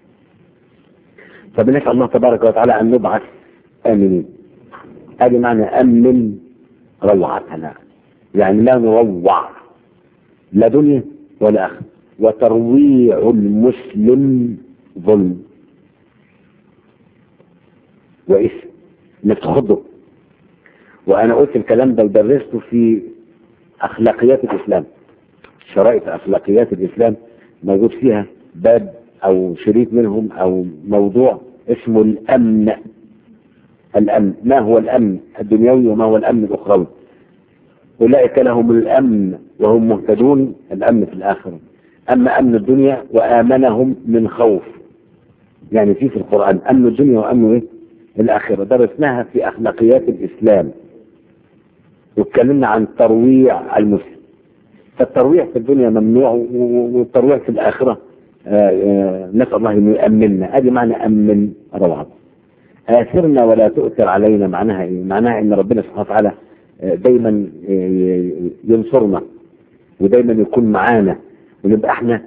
فبنسأل الله تبارك وتعالى ان نبعث امنين هذه معنى امن روعتنا يعني لا نروع لا دنيا ولا اخره وترويع المسلم ظلم وإثم انك تخضه وانا قلت الكلام ده ودرسته في اخلاقيات الاسلام شرائط اخلاقيات الاسلام موجود فيها باب او شريط منهم او موضوع اسمه الامن الامن ما هو الامن الدنيوي وما هو الامن الاخروي اولئك لهم الامن وهم مهتدون الامن في الاخره اما امن الدنيا وامنهم من خوف يعني في في القران امن الدنيا وامن ايه الاخره درسناها في اخلاقيات الاسلام واتكلمنا عن ترويع المسلم فالترويع في الدنيا ممنوع والترويع في الآخرة آآ آآ نسأل الله أنه يأمننا هذه معنى أمن روعة آثرنا ولا تؤثر علينا معناها إيه؟ معناها أن ربنا سبحانه وتعالى دايما ينصرنا ودايما يكون معانا ونبقى احنا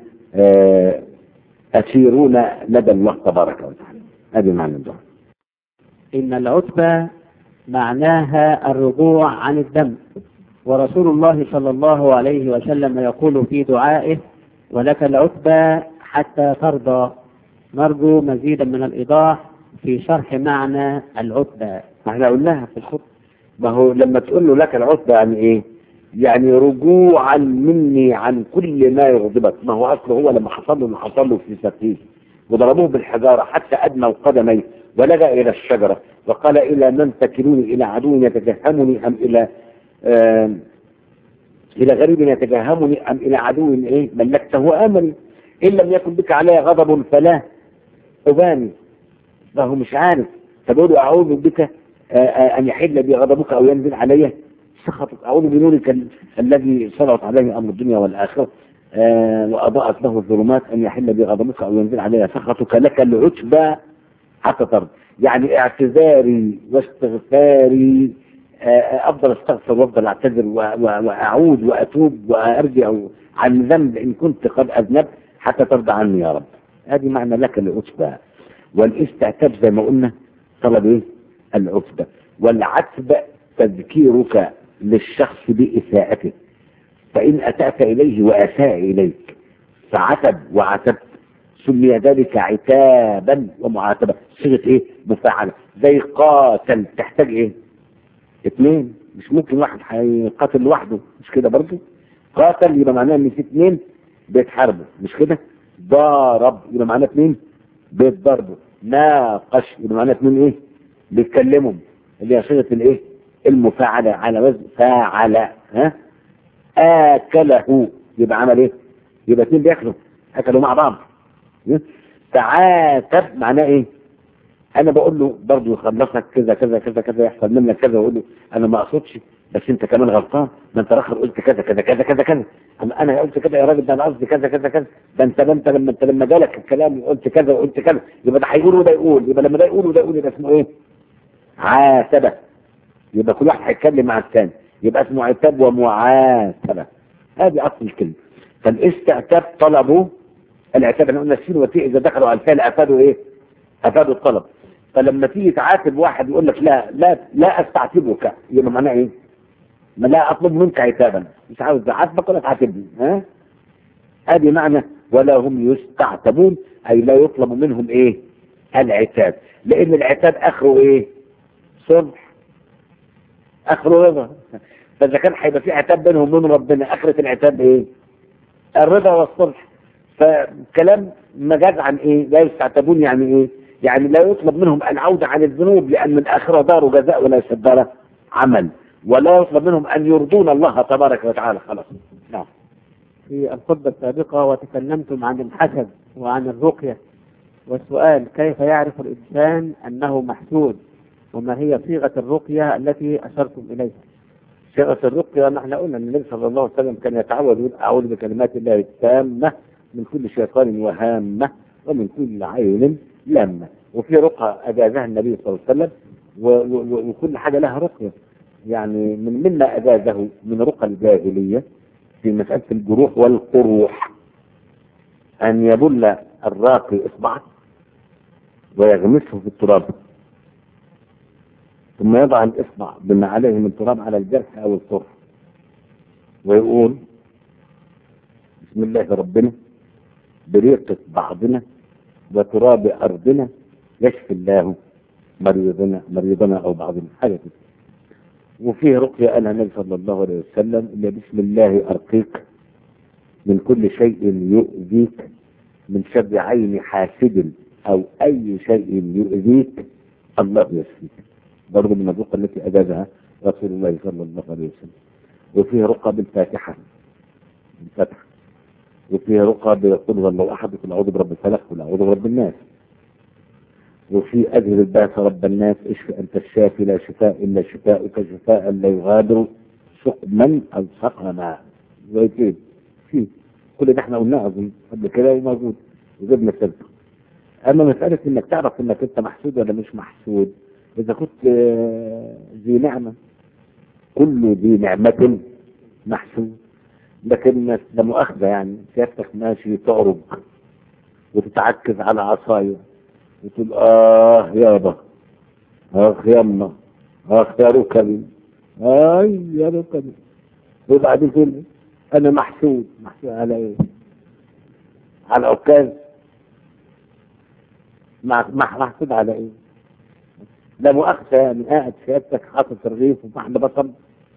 أسيرون لدى الله تبارك وتعالى هذه معنى الدعاء إن العتبة معناها الرجوع عن الذنب ورسول الله صلى الله عليه وسلم يقول في دعائه ولك العتبى حتى ترضى نرجو مزيدا من الإيضاح في شرح معنى العتبى احنا قلناها في الخطبة ما هو لما تقول له لك العتبى يعني ايه يعني رجوعا مني عن كل ما يغضبك ما هو اصله هو لما حصل له اللي حصل له في سفيه وضربوه بالحجارة حتى أدنى قدميه ولجأ إلى الشجرة وقال إلى من تكلوني إلى عدو يتجهمني أم إلى آه إلى غريب يتجهمني أم إلى عدو إيه ملكته آمني إن لم يكن بك علي غضب فلا أباني فهو مش عارف فبقول أعوذ بك آه آه أن يحل بي غضبك أو ينزل علي سخطك أعوذ بنورك ال- الذي صلت عليه أمر الدنيا والآخرة آه وأضاءت له الظلمات أن يحل بي غضبك أو ينزل علي سخطك لك العتبى حتى ترضى يعني اعتذاري واستغفاري آه، افضل استغفر وافضل اعتذر و- و- واعود واتوب وارجع عن ذنب ان كنت قد اذنبت حتى ترضى عني يا رب هذه معنى لك العتبى والاستعتاب زي ما قلنا طلب ايه العتبى والعتب تذكيرك للشخص باساءته فان اتات اليه واساء اليك فعتب وعتبت سمي ذلك عتابا ومعاتبة صيغة ايه مفاعلة زي قاتل تحتاج ايه اثنين مش ممكن واحد هيقاتل لوحده مش كده برضه قاتل يبقى معناه ان في اثنين بيتحاربوا مش كده ضارب يبقى معناه اثنين بيتضربوا ناقش يبقى معناه اثنين ايه بيتكلموا اللي هي صيغه الايه المفاعله على وزن فاعل ها اكله يبقى عمل ايه يبقى اثنين بياكلوا اكلوا مع بعض تعاتب معناه ايه انا بقول له برضه يخلصك كذا كذا كذا كذا يحصل منك كذا واقول له انا ما اقصدش بس انت كمان غلطان ده انت الاخر قلت كذا كذا كذا كذا كذا اما انا قلت كذا يا راجل ده انا قصدي كذا كذا كذا ده انت ده انت لما انت لما جالك الكلام قلت كذا وقلت كذا يبقى ده هيقول وده يقول يبقى لما ده يقول وده يقول يبقى اسمه ايه؟ عاتبه يبقى كل واحد هيتكلم مع الثاني يبقى اسمه عتاب ومعاتبه هذه اصل الكلمه فالاستعتاب طلبه العتاب احنا قلنا السين والتاء اذا دخلوا على الفعل افادوا ايه؟ افادوا الطلب فلما تيجي تعاتب واحد يقول لك لا لا لا استعتبك يبقى معناه ايه؟ ما لا اطلب منك عتابا مش عاوز اعاتبك ولا تعاتبني ها؟ ادي معنى ولا هم يستعتبون اي لا يطلب منهم ايه؟ العتاب لان العتاب اخره ايه؟ صلح اخره رضا فاذا كان هيبقى في عتاب بينهم وبين ربنا اخره العتاب ايه؟ الرضا والصلح فكلام مجاز عن ايه لا يستعتبون يعني ايه يعني لا يطلب منهم العودة عن الذنوب لأن الآخرة دار جزاء وليست دار عمل ولا يطلب منهم أن يرضون الله تبارك وتعالى خلاص نعم في الخطبة السابقة وتكلمتم عن الحسد وعن الرقية والسؤال كيف يعرف الإنسان أنه محسود وما هي صيغة الرقية التي أشرتم إليها صيغة الرقية نحن قلنا أن النبي صلى الله عليه وسلم كان يتعوذ يقول أعوذ بكلمات الله التامة من كل شيطان وهامة ومن كل عين لامة وفي رقى أجازها النبي صلى الله عليه وسلم و- و- وكل حاجة لها رقية يعني من مما أجازه من رقى الجاهلية في مسألة الجروح والقروح أن يبل الراقي إصبعه ويغمسه في التراب ثم يضع الإصبع بما عليه من تراب على الجرح أو الصرح ويقول بسم الله ربنا بريقة بعضنا وتراب أرضنا يشفي الله مريضنا مريضنا أو بعضنا حاجة كده وفيه رقية قالها النبي صلى الله عليه وسلم اللي بسم الله أرقيك من كل شيء يؤذيك من شر عين حاسد أو أي شيء يؤذيك الله يشفيك برضه من الرقى التي أجازها رسول الله صلى الله عليه وسلم وفيه رقى بالفاتحة بالفتح وفيه رقى بقل هو الله أحد قل أعوذ برب الفلق قل أعوذ برب الناس وفي أجل الباس رب الناس اشف أنت الشافي لا شفاء إلا شفاءك شفاء لا يغادر سقما أو سقما زي كده في كل ده احنا قلناه أظن قبل كده وموجود وجبنا سيرته أما مسألة إنك تعرف إنك أنت محسود ولا مش محسود إذا كنت آه، ذي نعمة كل ذي نعمة محسود لكن لا مؤاخذة يعني سيادتك ماشي تعرج وتتعكز على عصاية وتقول آه يابا آخ يما آخ يا ركبي آي يا ركبي وبعدين تقول أنا محسود محسود على إيه؟ على عكاز مع مع- محسود على إيه؟ لا مؤاخذة يعني قاعد سيادتك حاطط الرغيف ومحل بصل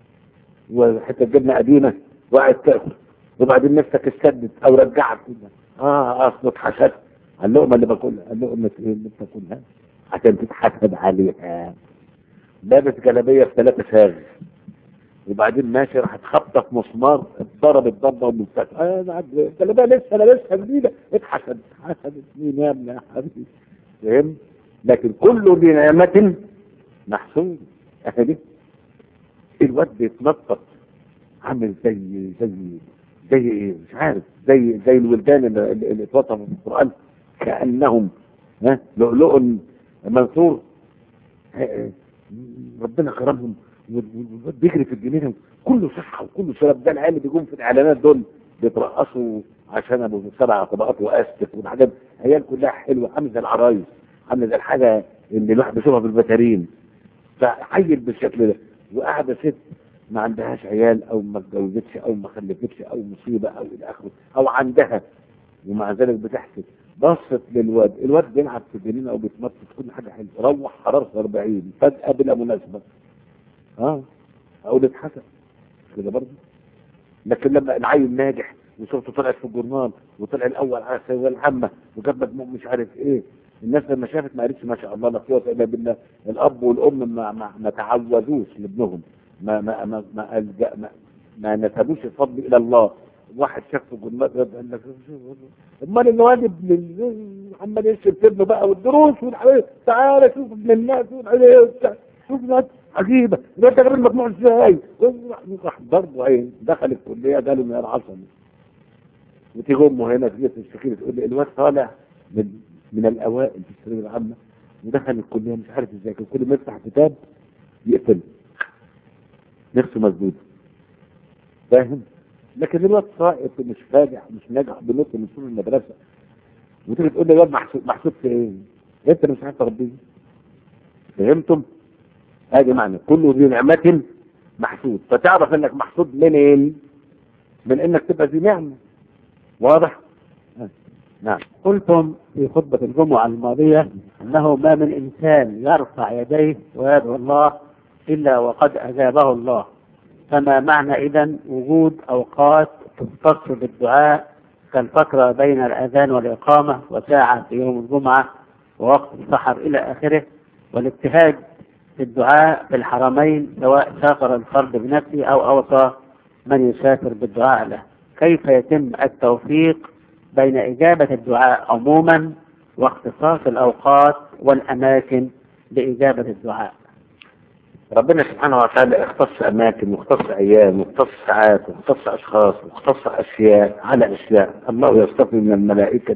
وحتة جبنة قديمة وقاعد تاكل وبعدين نفسك اتسدد او رجعت كده اه اصل اتحسدت اللقمه اللي باكلها اللقمه ايه اللي بتاكلها عشان تتحسد عليها لابس جلابيه في ثلاثة ساغ وبعدين ماشي راح تخبطك مسمار اتضربت ضربه ومفتاح انا الجلابيه لسه لابسها جديده اتحسد اتحسدت مين يا ابني يا حبيبي فاهم لكن كل ذي نعمه محسود اهدي الواد بيتنطط عامل زي زي زي ايه مش عارف زي زي الولدان اللي, اللي اتوصفوا في القران كانهم ها لؤلؤ منثور ها- ربنا كرمهم وال- والواد بيجري في الجنينه كله صحه وكله شرب ده العيال اللي بيجون في الاعلانات دول بيترقصوا عشان ابو سبع طبقات واستك والحاجات عيال كلها حلوه عامل زي العرايس عامل زي الحاجه اللي الواحد بيشوفها في البتارين فعيل بالشكل ده وقاعده ست ما عندهاش عيال او ما اتجوزتش او ما خلفتش او مصيبه او الى اخره او عندها ومع ذلك بتحسد بصت للواد الواد بيلعب في الجنينه او بيتنطط كل حاجه حلوه روح حرارته 40 فجاه بلا مناسبه اه اقول اتحسد كده برضه لكن لما العيل ناجح وصورته طلعت في الجورنال وطلع الاول على الثانويه العامه وجاب مجموع مش عارف ايه الناس لما شافت ما قالتش ما شاء الله لا قوه الا بالله الاب والام ما ما, ما تعودوش لابنهم ما ما ما ما, ألجأ ما, ما نسبوش الفضل الى الله واحد شاف في الجورنال قال لك امال الواد ابن ال- عمال يشرب ابنه بقى والدروس والحاجات تعالى شوف ابن الناس والحاجات وبتاع. شوف الواد عجيبه الواد ده جاب المجموع ازاي راح برضه ايه دخل الكليه قالوا من العصبي وتيجي امه هنا تيجي تشتكي لي تقول لي الواد طالع من من الاوائل في الثانويه العامه ودخل الكليه مش عارف ازاي كان كل ما يفتح كتاب يقفل نفسه مسدود فاهم لكن الواد ساقط ومش فاجع مش ناجح بنط من سور المدرسه وتيجي تقول لي الواد محسوب محسوب في ايه؟ انت مش عارف تربيه فهمتم؟ ادي معنى كل ذي نعمة محسود فتعرف انك محسود منين؟ من انك تبقى ذي نعمة واضح؟ آه. نعم قلتم في خطبة الجمعة الماضية أنه ما من إنسان يرفع يديه ويدعو الله إلا وقد أجابه الله فما معنى إذا وجود أوقات تختص بالدعاء كالفترة بين الأذان والإقامة وساعة في يوم الجمعة ووقت السحر إلى آخره والابتهاج في الدعاء في الحرمين سواء سافر الفرد بنفسه أو أوصى من يسافر بالدعاء له كيف يتم التوفيق بين إجابة الدعاء عموما واختصاص الأوقات والأماكن لإجابة الدعاء ربنا سبحانه وتعالى اختص اماكن واختص ايام واختص ساعات واختص اشخاص واختص اشياء على اشياء الله يصطفي من الملائكة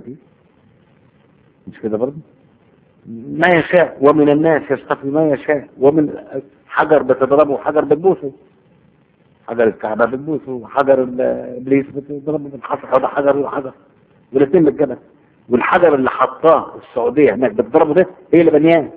مش كده برضه ما يشاء ومن الناس يصطفي ما يشاء ومن حجر بتضربه وحجر بتبوسه حجر الكعبة بتبوسه وحجر ال- ابليس بتضربه بالحجر هذا حجر وحجر والاثنين بالجبل والحجر اللي حطاه السعودية هناك بتضربه ده هي اللي بنياه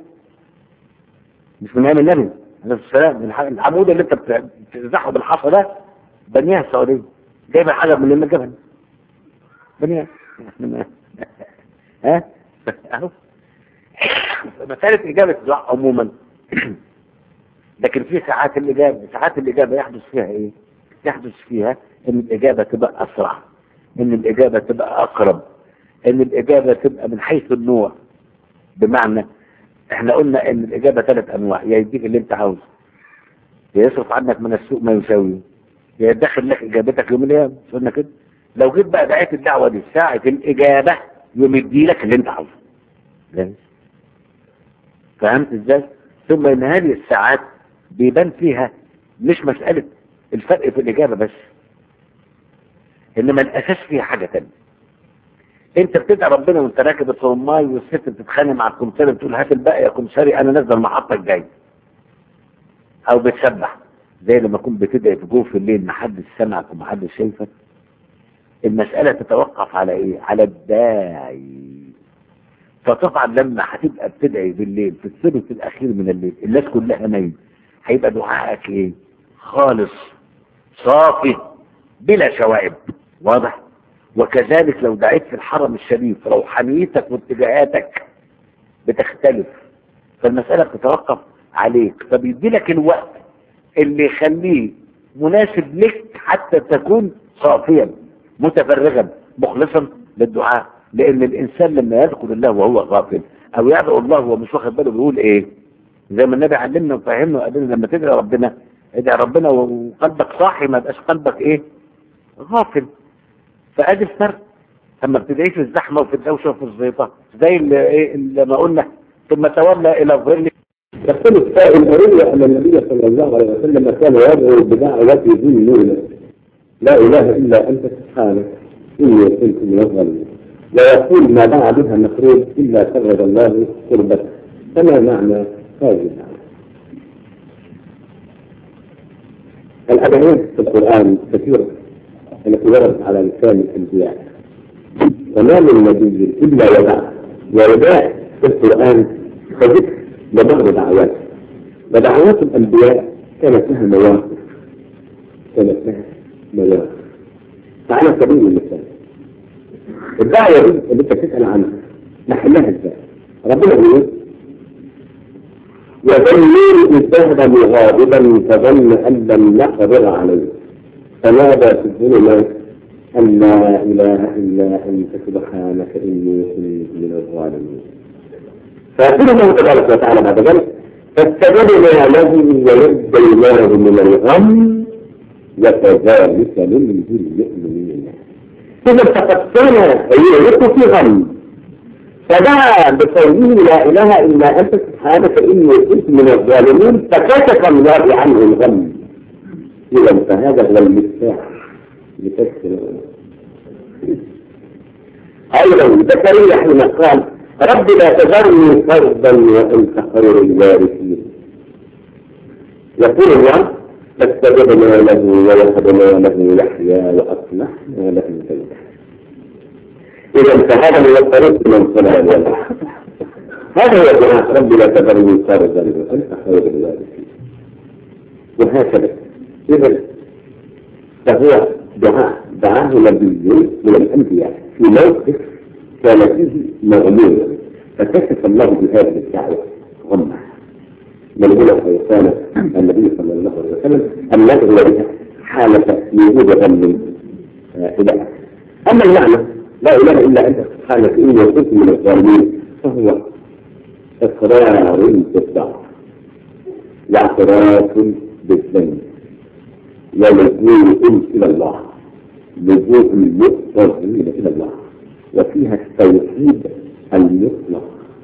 مش من ايام النبي عليه السلام الح- العمود اللي انت بت- بتزحه بالحصى ده بنيها السعوديه جايب الحجر من الجبل بنيها ها اهو مسألة إجابة الدعاء عموما لكن في ساعات الإجابة ساعات الإجابة يحدث فيها إيه؟ يحدث فيها إن الإجابة تبقى أسرع إن الإجابة تبقى أقرب إن الإجابة تبقى من حيث النوع بمعنى إحنا قلنا إن الإجابة ثلاث أنواع يا يديك اللي أنت عاوزه يا يصرف عنك من السوق ما يساويه يا يدخل لك إجابتك يوم القيامة مش قلنا كده لو جيت بقى دعيت الدعوة دي ساعة الإجابة يوم يديلك اللي أنت عاوزه جاهز فهمت ازاي ثم ان هذه الساعات بيبان فيها مش مسألة الفرق في الإجابة بس إنما الأساس فيها حاجة تانية أنت بتدعي ربنا وأنت راكب الطرماي والست بتتخانق مع الكمساري بتقول هات الباقي يا كمساري أنا نازل المحطة الجاية أو بتسبح زي لما تكون بتدعي في جوف الليل محدش سمعك ومحدش شايفك المسألة تتوقف على إيه؟ على الداعي فطبعا لما هتبقى بتدعي بالليل في الثلث الاخير من الليل الناس كلها نايم هيبقى دعائك ايه خالص صافي بلا شوائب واضح وكذلك لو دعيت في الحرم الشريف روحانيتك واتجاهاتك بتختلف فالمسألة بتتوقف عليك فبيدي لك الوقت اللي يخليه مناسب لك حتى تكون صافيا متفرغا مخلصا للدعاء لان الانسان لما يذكر الله وهو غافل او يدعو الله وهو مش واخد باله بيقول ايه زي ما النبي علمنا وفهمنا وقال لنا لما تدعي ربنا ادعي ربنا وقلبك صاحي ما يبقاش قلبك ايه غافل فادي الفرق اما بتدعي في الزحمه وفي الدوشه وفي الزيطه زي اللي ايه اللي ما قلنا ثم تولى الى الظل يقول السائل أروي أن النبي صلى الله عليه وسلم كان يدعو بدعوة ذي النون لا إله إلا أنت سبحانك إني كنت من الظالمين ويقول ما دعا بها المخلوق إلا فرد الله قربته فما معنى هذه الدعوة؟ الأدعية في القرآن كثيرة التي وردت على لسان الأنبياء وما من نبي إلا ودع ووداع في القرآن فذكر لبعض دعواته ودعوات الأنبياء كانت لها مواقف كانت لها مواقف فعلى سبيل المثال الدعوة دي اللي انت بتسأل عنها نحلها ازاي؟ ربنا بيقول وذنون إذ ذهب مغاضبا فظن أن لم نقدر عليه فنادى في الظلمات أن لا إله إلا أنت سبحانك إني كنت من الظالمين فيقول الله تبارك وتعالى بعد ذلك فاستجبنا له ونجيناه من الغم وكذلك ننجي المؤمنين إذا فقد كان يغرق في غم فدعا بقوله لا إله إلا أنت سبحانك إني كنت من الظالمين فكشف الله عنه الغم إذا فهذا هو المفتاح لتسكن أيضا زكريا حين قال رب لا تذرني فردا وأنت خير الوارثين يقول الله فاستجبنا له ووهبنا له يحيى وأصلحنا له بيته إذا فهذا هو الطريق من صنع الولد هذا هو دعاء رب لا تذرني فردا وأنت خير الوارثين وهكذا إذا فهو دعاء دعاه نبي من الأنبياء في موقف كان فيه مغمورا فكشف الله بهذه الدعوة غمه من هنا كان النبي صلى الله عليه وسلم أن ندعو بها حالة وجود غم إله أما المعنى لا إله إلا أنت سبحانك إني كنت من الظالمين فهو إقرار بالضعف واعتراف بالذنب ولجوء إلى الله لجوء المضطرين إلى الله وفيها التوحيد المطلق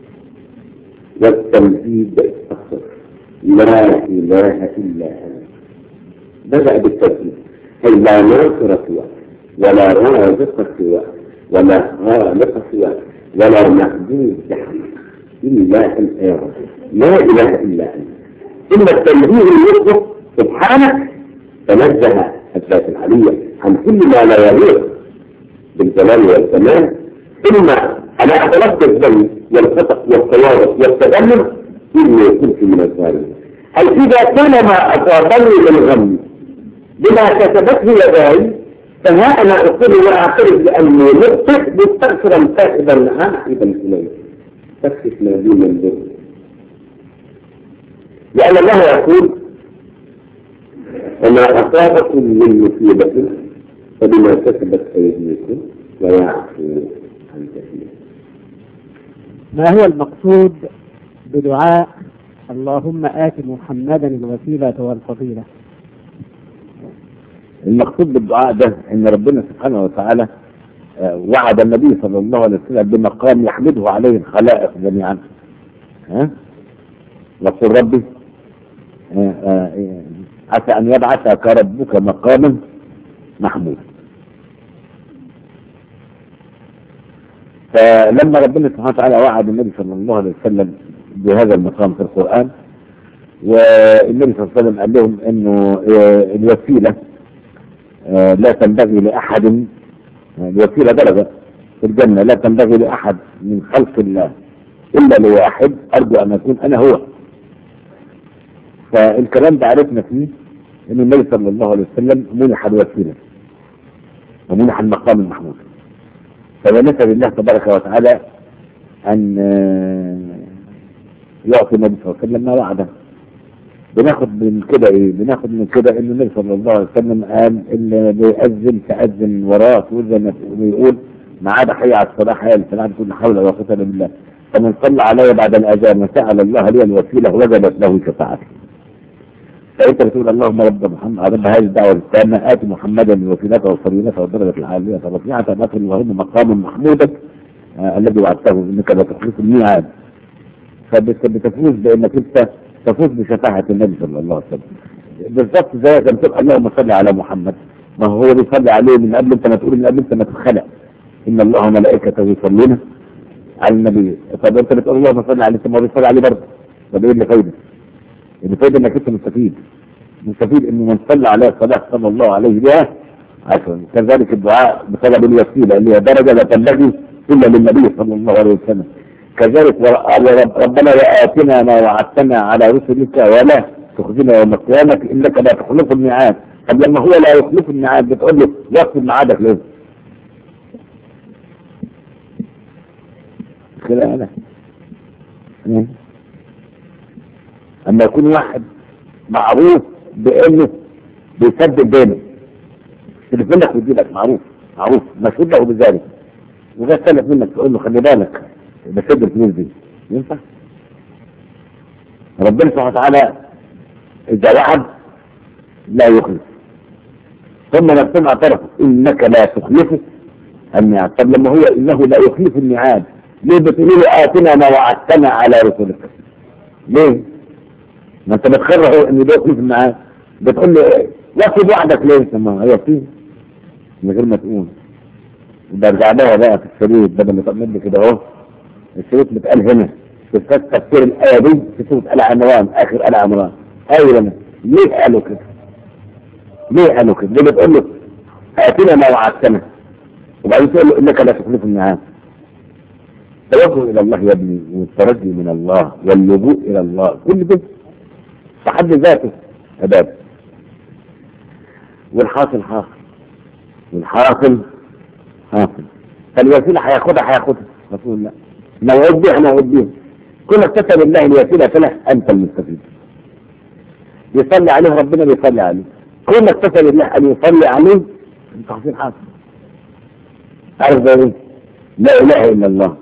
والتمجيد الصفر لا إله إلا أنت بدأ بالتوحيد أي لا ناصر سواك ولا رازق سواك ولا خالق سواك ولا معبود بحق إلا أنت يا رب لا إله إلا أنت ثم التنزيه المطلق سبحانك تنزه الذات العلية عن كل ما لا يليق بالجلال والكمال ثم على اعتراف الذنب والخطأ والتواضع والتذمر إني كنت من الظالمين أي إذا كان ما أصابني من غم بما كسبته يداي فها أنا أقول وأعترف بأني مخطئ مستغفرا تائبا عائدا إليه تكشف ما دون البر لأن الله يقول وما أصابكم من مصيبة فبما كسبت أيديكم ويعفو عن كثير ما هو المقصود بدعاء اللهم آت محمدا الوسيلة والفضيلة المقصود بالدعاء ده ان ربنا سبحانه وتعالى آه، وعد النبي صلى الله عليه وسلم بمقام يحمده عليه الخلائق جميعا ها وقل ربي آه، آه، عسى ان يبعثك ربك مقاما محمودا فلما ربنا سبحانه وتعالى وعد النبي صلى الله عليه وسلم بهذا المقام في القرآن والنبي صلى الله عليه وسلم قال لهم انه آه، الوسيله آه، لا تنبغي لأحد آه، الوسيلة درجة في الجنة لا تنبغي لأحد من خلق الله إلا لواحد أرجو أن أكون أنا هو فالكلام ده عرفنا فيه أن النبي صلى الله عليه وسلم منح الوسيلة ومنح المقام المحمود فبنسأل الله تبارك وتعالى أن آه، يعطي النبي صلى الله عليه وسلم ما وعده بناخد من كده ايه بناخد من كده ان النبي صلى الله عليه وسلم قال اللي بيأذن تأذن وراه تقول زي ما بيقول ما عاد حي على الصلاة حي على الفلاح تقول لا حول ولا قوة الا بالله فمن صلى علي بعد الاذان وسأل الله لي الوسيلة وجبت له شفاعتي فانت بتقول اللهم رب محمد رب هذه الدعوة التامة آت محمدا الوسيلة والفضيلة والدرجة العالية الرفيعة نقل اللهم مقام محمودا آه الذي وعدته انك لا تخلف الميعاد فبتفوز بانك انت تفوز بشفاعة النبي صلى الله عليه وسلم بالضبط زي ما تقول اللهم صل على محمد ما هو بيصلي عليه من قبل انت ما تقول من قبل انت ما تتخلق ان الله وملائكته يصلون على النبي طب انت بتقول اللهم صل عليه ثم هو بيصلي عليه برضه طب ايه اللي فايده؟ اللي فايده انك انت مستفيد مستفيد انه من صلى عليه الصلاه صلى الله عليه بها عشان كذلك الدعاء بطلب الوسيله اللي هي درجه لا تنبغي الا للنبي صلى الله عليه وسلم كذلك ور- ربنا وآتنا ما وعدتنا على رسلك ولا تخزنا يوم القيامة إنك لا تخلف الميعاد طب لما هو لا يخلف الميعاد بتقول له وقت ميعادك ليه؟ كده أنا مم. أما يكون واحد معروف بأنه بيسدد دينه تليفون لك ويجيلك معروف معروف مشهود له بذلك وجاء سلف منك تقول له خلي بالك بسد الفلوس دي ينفع؟ ربنا سبحانه وتعالى إذا وعد لا يخلف ثم نفسهم اعترفوا إنك لا تخلفه الميعاد طب لما هو إنه لا يخلف الميعاد ليه بتقولوا له آتنا ما وعدتنا على رسلك ليه؟ ما أنت بتخرجه إن ده يخلف الميعاد بتقول له إيه؟ واخد وعدك ليه؟ طب ما هي فيه من غير ما تقول برجع لها بقى في الشريط بدل ما تعمل لي كده اهو الشريط بيتقال هنا في تفسير الآية دي في سورة آل عمران آخر آل عمران أيوة ليه قالوا كده؟ ليه قالوا كده؟ ليه بتقول له آتنا ما وعدتنا وبعدين تقول له إنك لا تخلف الميعاد توجه إلى الله يا ابني والترجي من الله واللجوء إلى الله كل ده في حد ذاته عبادة والحاصل حاصل والحاصل حاصل فالوسيلة هياخدها هياخدها رسول الله موعود بيها موعود بيها كل كتب الله الوسيلة فله أنت المستفيد يصلي عليه ربنا بيصلي عليه كل كتب الله أن يصلي عليه تحصيل حاصل عارف ده ايه؟ لا إله إلا الله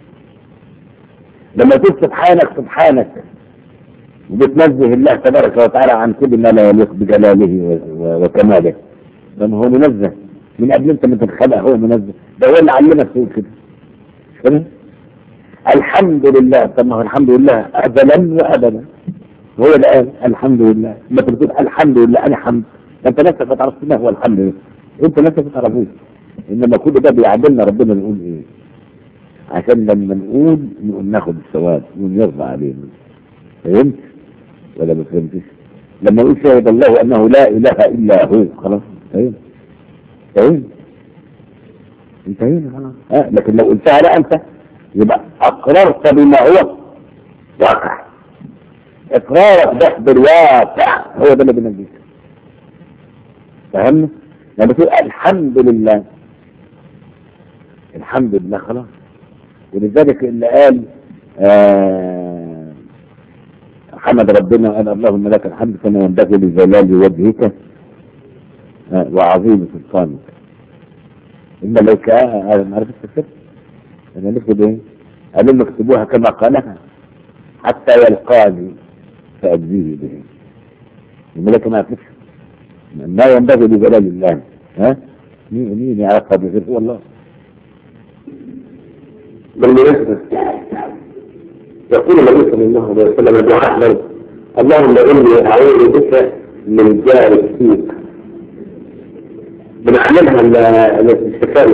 لما تقول سبحانك سبحانك وبتنزه الله تبارك وتعالى عن كل ما لا يليق بجلاله و- و- وكماله لما هو منزه من قبل انت ما تتخلق هو منزه ده هو اللي علمك تقول كده مش كده؟ الحمد لله طب ما هو الحمد لله ازلا وابدا هو اللي قال الحمد لله ما انت بتقول الحمد لله انا حمد ده انت نفسك ما تعرفش ما هو الحمد لله انت نفسك ما تعرفوش انما كل ده بيعدلنا ربنا نقول ايه عشان لما نقول نقول ناخد الثواب ونرضى علينا فهمت ولا ما فهمتش لما نقول شهد الله انه لا اله الا هو خلاص انتهينا انتهينا انتهينا خلاص آه لكن لو قلتها لا انت يبقى اقررت بما هو واقع اقرارك ده بالواقع هو ده اللي بينجيك فهمنا لما تقول الحمد لله الحمد لله خلاص ولذلك اللي قال آه حمد ربنا وقال اللهم لك الحمد كما ينبغي لجلال وجهك آه وعظيم سلطانك الملائكة آه ما عرفت السر انا نكتب ايه قالوا لهم اكتبوها كما قالها حتى يلقاني فأجزيه به الملائكة ما عرفتش ما ينبغي لجلال الله ها مين مين يعرف غير هو الله بالمناسبة يقول النبي صلى الله عليه وسلم دعاء له اللهم إني أعوذ بك من جار السوء بنعملها الاستفاء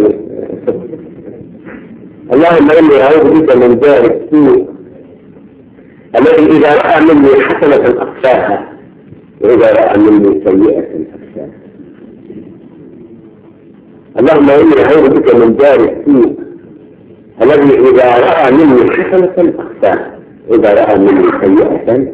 اللهم إني أعوذ بك من جار السوء الذي إذا رأى مني حسنة أخفاها وإذا رأى مني سيئة أخفاها اللهم إني أعوذ بك من جار السوء الذي إذا رأى مني حسنة أخفاها إذا رأى مني سيئة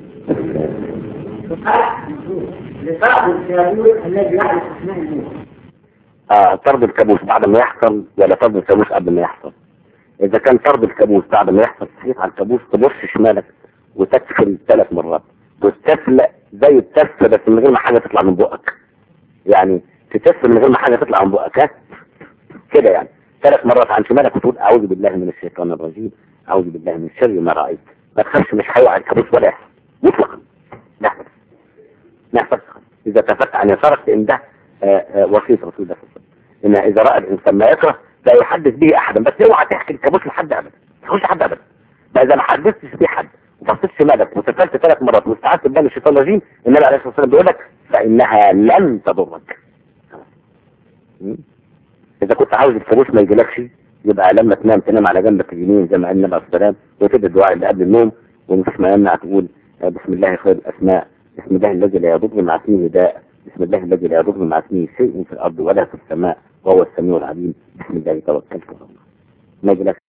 لفرد الكابوس الذي يعرف أسماء الموت آه طرد الكابوس بعد ما يحصل ولا طرد الكابوس قبل ما يحصل إذا كان طرد الكابوس بعد ما يحصل تصحيح على الكابوس تبص شمالك وتكفل ثلاث مرات وتتفلق زي التف بس من غير ما حاجة تطلع من بقك يعني تتف من غير ما حاجة تطلع من بقك ها كده يعني ثلاث مرات عن شمالك وتقول أعوذ بالله من الشيطان الرجيم أعوذ بالله من شر ما رأيت ما تخافش مش هيوقع الكابوس ولا يحصل مطلقا لا يحصل لا يحصل إذا تفت عن يسارك لأن ده آه، آه، وصية رسول الله صلى الله عليه وسلم إن إذا رأى الإنسان ما يكره لا يحدث به أحدا بس اوعى تحكي الكابوس لحد أبدا ما تقولش لحد أبدا ده إذا ما حدثتش به حد وبصيت شمالك وتفلت ثلاث مرات واستعذت بالله من الشيطان الرجيم النبي عليه الصلاة والسلام بيقول لك فإنها لن تضرك م? إذا كنت عاوز الكابوس ما يجيلكش يبقى لما تنام تنام على جنبك اليمين زي ما قال النبي عليه الصلاة والسلام وتدي الدعاء اللي قبل النوم ومفيش ما يمنع تقول آه، بسم الله خير الأسماء بسم الله الذي لا يضر مع اسمه داء بسم الله الذي لا يضر مع اسمه شيء في الأرض ولا في السماء وهو السميع العليم بسم الله توكلت على الله ما يجيلكش